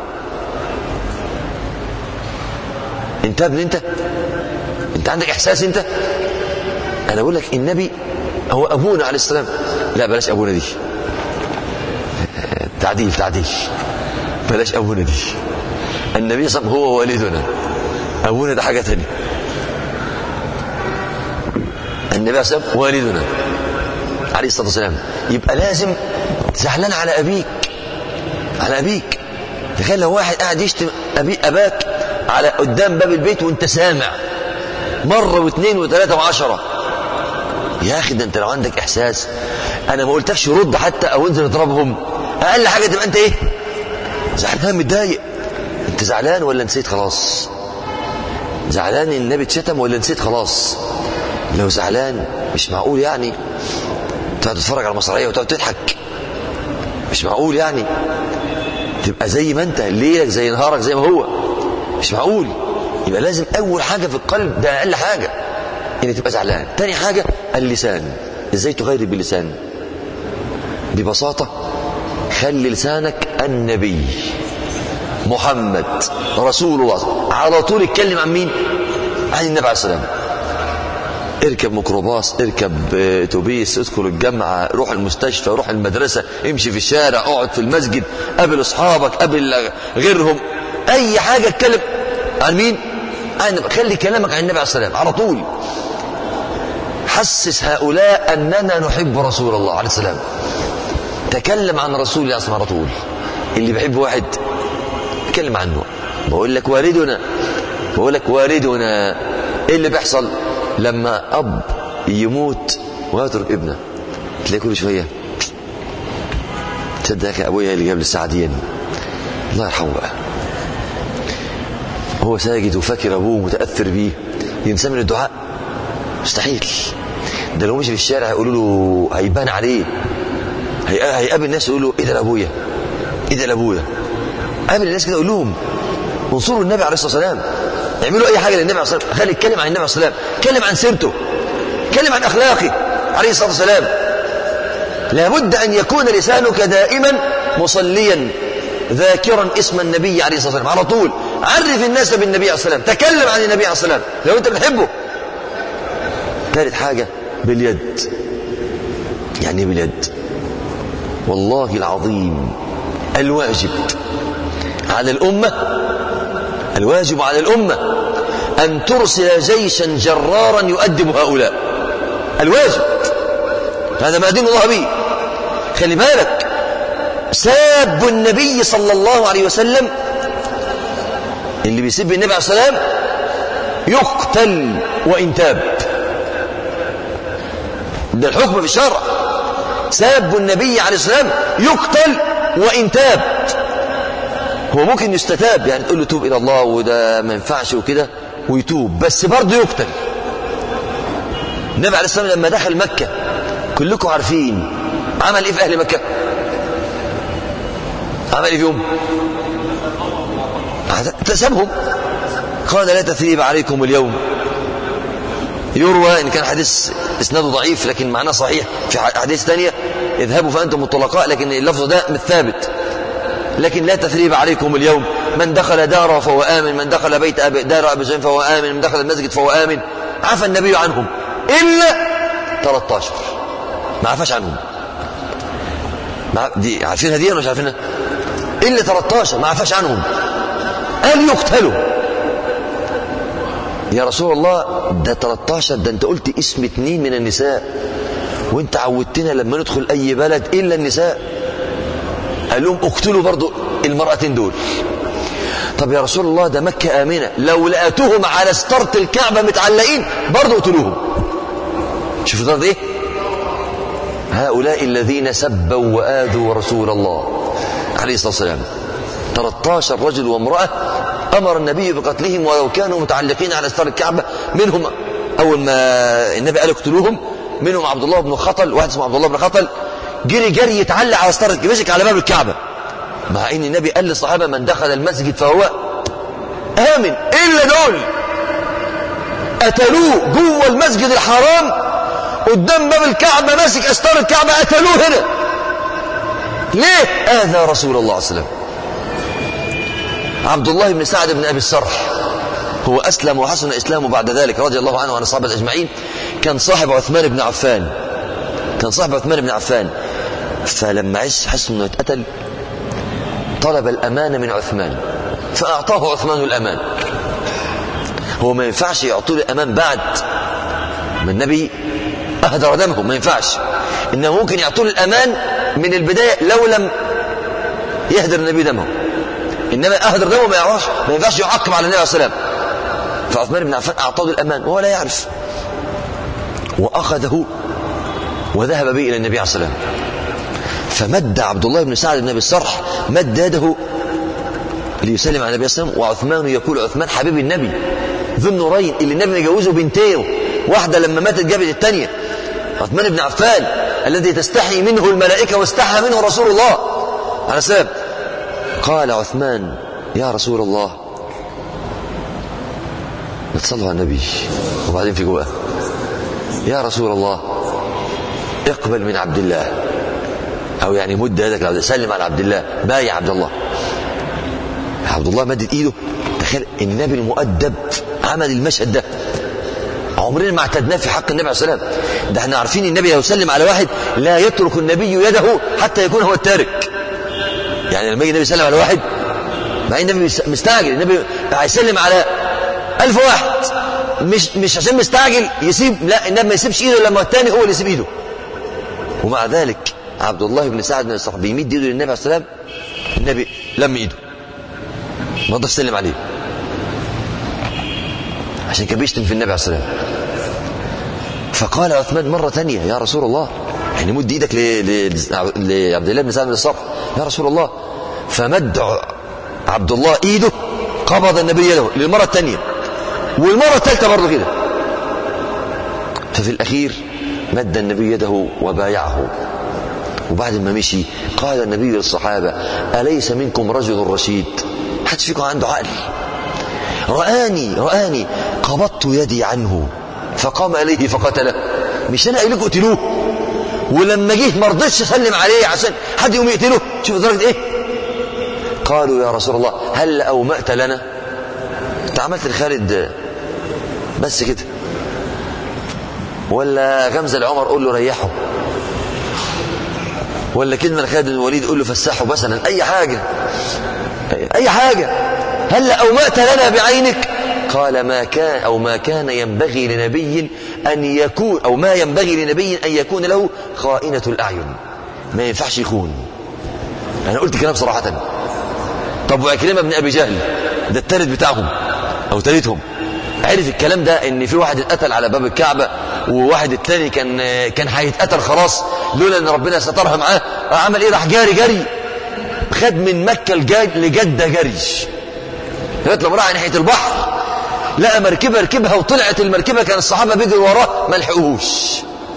انت ابن انت انت عندك احساس انت انا بقول لك النبي هو ابونا عليه السلام لا بلاش ابونا دي تعديل تعديل بلاش ابونا دي النبي صلى الله عليه وسلم هو والدنا ابونا ده حاجه ثانيه النبي صلى الله عليه وسلم والدنا عليه الصلاه والسلام يبقى لازم زعلان على ابيك على ابيك تخيل لو واحد قاعد يشتم أبي اباك على قدام باب البيت وانت سامع مره واثنين وثلاثه وعشره يا اخي ده انت لو عندك احساس انا ما قلتكش رد حتى او انزل اضربهم اقل حاجه تبقى انت ايه زعلان متضايق انت زعلان ولا نسيت خلاص زعلان ان النبي اتشتم ولا نسيت خلاص لو زعلان مش معقول يعني تقعد تتفرج على المسرحيه وتقعد تضحك مش معقول يعني تبقى زي ما انت ليلك زي نهارك زي ما هو مش معقول يبقى لازم اول حاجه في القلب ده اقل حاجه ان تبقى زعلان تاني حاجه اللسان ازاي تغير باللسان ببساطه خلي لسانك النبي محمد رسول الله على طول اتكلم عن مين عن النبي عليه السلام اركب ميكروباص اركب اتوبيس ادخل الجامعه روح المستشفى روح المدرسه امشي في الشارع اقعد في المسجد قابل اصحابك قابل غيرهم اي حاجه اتكلم عن مين عن النبي خلي كلامك عن النبي عليه السلام على طول حسس هؤلاء اننا نحب رسول الله عليه السلام تكلم عن رسول الله عليه طول اللي بيحب واحد اتكلم عنه بقول لك والدنا بقول لك والدنا ايه اللي بيحصل لما اب يموت ويترك ابنه تلاقي كل شويه تصدق يا ابويا اللي جاب لي الساعه دي الله يرحمه بقى هو ساجد وفاكر ابوه متاثر بيه ينسى من الدعاء مستحيل ده لو مشي في الشارع هيقولوا له هيبان عليه هيقابل الناس يقولوا ايه ده لابويا ايه ده لابويا قابل الناس كده يقول لهم انصروا النبي عليه الصلاه والسلام اعملوا اي حاجه للنبي عليه الصلاه والسلام خلي يتكلم عن النبي عليه الصلاه والسلام اتكلم عن سيرته اتكلم عن اخلاقه عليه الصلاه والسلام لابد ان يكون لسانك دائما مصليا ذاكرا اسم النبي عليه الصلاه والسلام على طول عرف الناس بالنبي عليه الصلاه والسلام تكلم عن النبي عليه الصلاه والسلام لو انت بتحبه ثالث حاجه باليد يعني باليد والله العظيم الواجب على الأمة الواجب على الأمة أن ترسل جيشا جرارا يؤدب هؤلاء الواجب هذا ما دين الله به خلي بالك ساب النبي صلى الله عليه وسلم اللي بيسب النبي عليه السلام يقتل وإن تاب ده الحكم في الشرع ساب النبي عليه السلام يقتل وإن تاب هو ممكن يستتاب يعني تقول له توب إلى الله وده ما ينفعش وكده ويتوب بس برضه يقتل النبي عليه السلام لما دخل مكة كلكم عارفين عمل ايه في اهل مكة عمل ايه فيهم سابهم قال لا تثريب عليكم اليوم يروى ان كان حديث اسناده ضعيف لكن معناه صحيح في احاديث ثانيه اذهبوا فأنتم الطلقاء لكن اللفظ ده مش ثابت لكن لا تثريب عليكم اليوم من دخل داره فهو آمن من دخل بيت أبي دار أبي سفيان فهو آمن من دخل المسجد فهو آمن عفى النبي عنهم إلا 13 ما عفاش عنهم ما دي عارفينها دي ولا مش عارفينها إلا 13 ما عفاش عنهم قال يقتلوا يا رسول الله ده 13 ده انت قلت اسم اثنين من النساء وانت عودتنا لما ندخل اي بلد الا النساء قال لهم اقتلوا برضو المرأتين دول طب يا رسول الله ده مكة آمنة لو لقيتوهم على ستارة الكعبة متعلقين برضو اقتلوهم شوفوا ده ايه هؤلاء الذين سبوا وآذوا رسول الله عليه الصلاة والسلام 13 رجل وامرأة أمر النبي بقتلهم ولو كانوا متعلقين على ستار الكعبة منهم أول ما النبي قال اقتلوهم منهم عبد الله بن خطل واحد اسمه عبد الله بن خطل جري جري يتعلق على ستار مسك على باب الكعبة مع ان النبي قال للصحابة من دخل المسجد فهو آمن إلا دول قتلوه جوه المسجد الحرام قدام باب الكعبة ماسك أستار الكعبة قتلوه هنا ليه آذى رسول الله صلى الله عليه وسلم عبد الله بن سعد بن أبي السرح هو أسلم وحسن إسلامه بعد ذلك رضي الله عنه وعن الصحابة أجمعين كان صاحب عثمان بن عفان كان صاحب عثمان بن عفان فلما عس حس انه اتقتل طلب الأمان من عثمان فأعطاه عثمان الأمان هو ما ينفعش يعطوا له الأمان بعد ما النبي أهدر دمه ما ينفعش إنه ممكن يعطوا له الأمان من البداية لو لم يهدر النبي دمه إنما أهدر دمه ما يعرفش ما ينفعش يعقب على النبي عليه الصلاة والسلام فعثمان بن عفان أعطاه الأمان وهو لا يعرف وأخذه وذهب به إلى النبي عليه الصلاة والسلام فمد عبد الله بن سعد بن ابي الصرح مد يده ليسلم على النبي صلى الله عليه وسلم وعثمان يقول عثمان حبيب النبي ذو النورين اللي النبي مجوزه بنتين واحده لما ماتت جابت الثانيه عثمان بن عفان الذي تستحي منه الملائكه واستحى منه رسول الله عليه السلام قال عثمان يا رسول الله نتصلوا على النبي وبعدين في جواه يا رسول الله اقبل من عبد الله او يعني مد يدك لعبد سلم على عبد الله بايع عبد الله عبد الله مدد ايده تخيل النبي المؤدب عمل المشهد ده عمرنا ما اعتدناه في حق النبي عليه الصلاه والسلام ده احنا عارفين النبي لو يسلم على واحد لا يترك النبي يده حتى يكون هو التارك يعني لما يجي النبي يسلم على واحد مع النبي مستعجل النبي هيسلم على ألف واحد مش مش عشان مستعجل يسيب لا النبي ما يسيبش ايده لما الثاني هو اللي يسيب ايده ومع ذلك عبد الله بن سعد بن الصحابي بيمد ايده للنبي عليه السلام النبي لم ايده ما رضاش يسلم عليه عشان كان بيشتم في النبي عليه السلام فقال عثمان مرة ثانية يا رسول الله يعني مد ايدك لعبد الله بن سعد بن الصرح يا رسول الله فمد عبد الله ايده قبض النبي يده للمرة الثانية والمرة الثالثة برضه كده ففي الأخير مد النبي يده وبايعه وبعد ما مشي قال النبي للصحابة أليس منكم رجل رشيد حد فيكم عنده عقل رآني رآني قبضت يدي عنه فقام إليه فقتله مش أنا قايل لكم اقتلوه ولما جه ما رضيتش اسلم عليه عشان حد يقوم يقتله شوف درجة ايه قالوا يا رسول الله هل أومأت لنا انت عملت لخالد بس كده ولا غمزة لعمر قول له ريحه ولا كلمة لخالد بن الوليد قول له فسحه مثلا أي حاجة أي حاجة هل أومأت لنا بعينك قال ما كان أو ما كان ينبغي لنبي أن يكون أو ما ينبغي لنبي أن يكون له خائنة الأعين ما ينفعش يكون أنا قلت كلام صراحة طب وعكرمة بن أبي جهل ده التالت بتاعهم أو تالتهم عرف الكلام ده ان في واحد اتقتل على باب الكعبه وواحد التاني كان كان هيتقتل خلاص لولا ان ربنا سترها معاه عمل ايه راح جاري جري خد من مكه لجده جري لغايه لما راح ناحيه البحر لقى مركبه ركبها وطلعت المركبه كان الصحابه بيجروا وراه ما لحقوهوش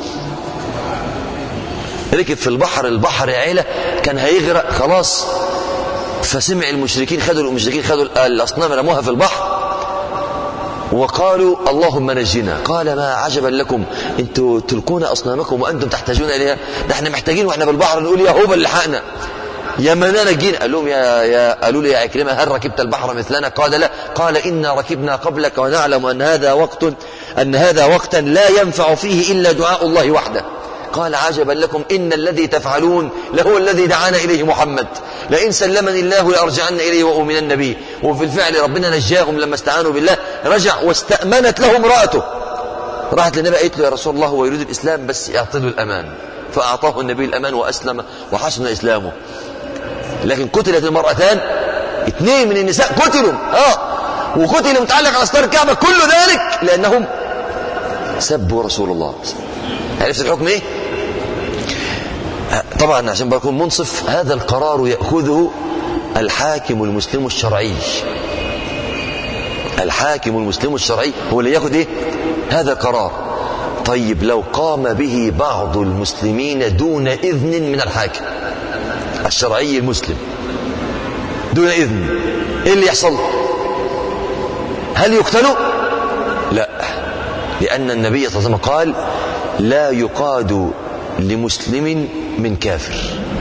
ركب في البحر البحر عيله كان هيغرق خلاص فسمع المشركين خدوا المشركين خدوا الاصنام رموها في البحر وقالوا اللهم نجنا قال ما عجبا لكم انتوا تلقون اصنامكم وانتم تحتاجون اليها ده احنا محتاجين واحنا بالبحر نقول يا هوبا لحقنا يا منانا نجينا قال لهم يا يا قالوا لي يا عكرمه هل ركبت البحر مثلنا قال لا قال انا ركبنا قبلك ونعلم ان هذا وقت ان هذا وقتا لا ينفع فيه الا دعاء الله وحده قال عجبا لكم إن الذي تفعلون لهو الذي دعانا إليه محمد لئن سلمني الله لأرجعن إليه وأؤمنن به وفي الفعل ربنا نجاهم لما استعانوا بالله رجع واستأمنت له امرأته راحت للنبي قالت له يا رسول الله هو يريد الإسلام بس اعطي له الأمان فأعطاه النبي الأمان وأسلم وحسن إسلامه لكن قتلت المرأتان اثنين من النساء قتلوا اه وقتل متعلق على ستار الكعبة كل ذلك لأنهم سبوا رسول الله عرفت الحكم ايه طبعا عشان بكون منصف هذا القرار يأخذه الحاكم المسلم الشرعي الحاكم المسلم الشرعي هو اللي ياخذ ايه هذا القرار طيب لو قام به بعض المسلمين دون إذن من الحاكم الشرعي المسلم دون إذن ايه اللي يحصل هل يقتلوا لا لأن النبي صلى الله عليه وسلم قال لا يقاد لمسلم من كافر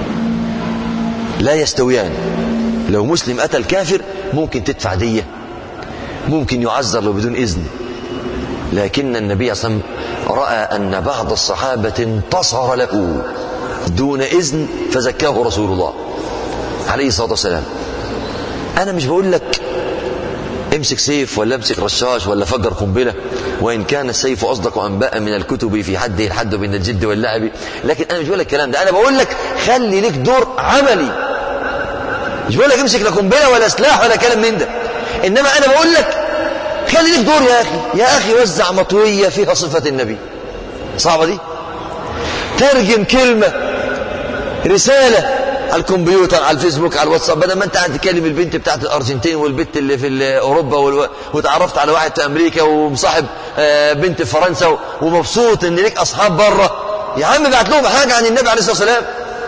لا يستويان لو مسلم أتى الكافر ممكن تدفع دية ممكن يعذر له بدون إذن لكن النبي صلى الله عليه وسلم رأى أن بعض الصحابة انتصر له دون إذن فزكاه رسول الله عليه الصلاة والسلام أنا مش بقول لك امسك سيف ولا امسك رشاش ولا فجر قنبلة وإن كان السيف أصدق أنباء من الكتب في حده الحد بين الجد واللعب لكن أنا مش بقول لك الكلام ده أنا بقول لك خلي لك دور عملي مش بقول لك امسك لا قنبلة ولا سلاح ولا كلام من ده إنما أنا بقول لك خلي لك دور يا أخي يا أخي وزع مطوية فيها صفة النبي صعبة دي ترجم كلمة رسالة على الكمبيوتر على الفيسبوك على الواتساب بدل ما انت قاعد تكلم البنت بتاعت الارجنتين والبنت اللي في اوروبا والو... وتعرفت على واحد في امريكا ومصاحب بنت في فرنسا ومبسوط ان ليك اصحاب بره يا عم ابعت لهم حاجه عن النبي عليه الصلاه والسلام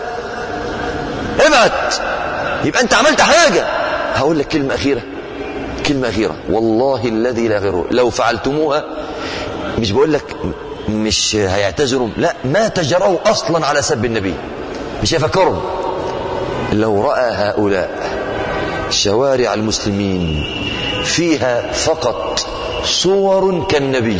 ابعت يبقى انت عملت حاجه هقول لك كلمه اخيره كلمه اخيره والله الذي لا غيره لو فعلتموها مش بقول لك مش هيعتذروا لا ما تجروا اصلا على سب النبي مش هيفكروا لو رأى هؤلاء شوارع المسلمين فيها فقط صور كالنبي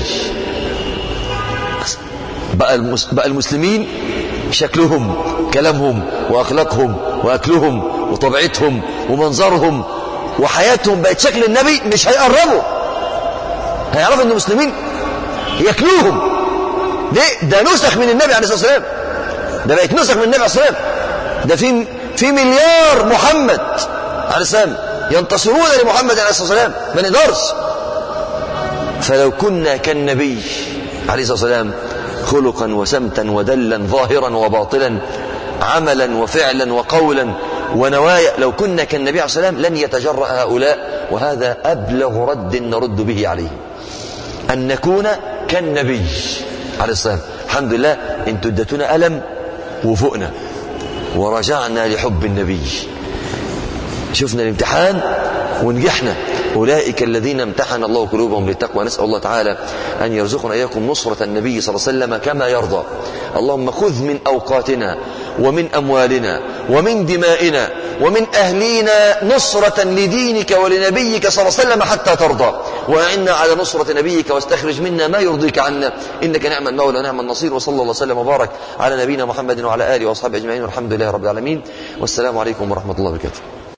بقى, بقى المسلمين شكلهم كلامهم وأخلاقهم وأكلهم وطبيعتهم ومنظرهم وحياتهم بقت شكل النبي مش هيقربوا هيعرفوا ان المسلمين ياكلوهم ليه ده نسخ من النبي عليه الصلاه والسلام ده بقت نسخ من النبي عليه الصلاه والسلام ده في في مليار محمد عليه السلام ينتصرون لمحمد عليه الصلاة والسلام ما نقدرش فلو كنا كالنبي عليه الصلاة والسلام خلقا وسمتا ودلا ظاهرا وباطلا عملا وفعلا وقولا ونوايا لو كنا كالنبي عليه الصلاة والسلام لن يتجرأ هؤلاء وهذا أبلغ رد نرد به عليه أن نكون كالنبي عليه الصلاة والسلام الحمد لله انتوا ادتونا ألم وفقنا ورجعنا لحب النبي شفنا الامتحان ونجحنا أولئك الذين امتحن الله قلوبهم للتقوى نسأل الله تعالى أن يرزقنا إياكم نصرة النبي صلى الله عليه وسلم كما يرضى اللهم خذ من أوقاتنا ومن أموالنا ومن دمائنا ومن أهلينا نصرة لدينك ولنبيك صلى الله عليه وسلم حتى ترضى وأعنا على نصرة نبيك واستخرج منا ما يرضيك عنا إنك نعم المولى ونعم النصير وصلى الله وسلم وبارك على نبينا محمد وعلى آله وأصحابه أجمعين والحمد لله رب العالمين والسلام عليكم ورحمة الله وبركاته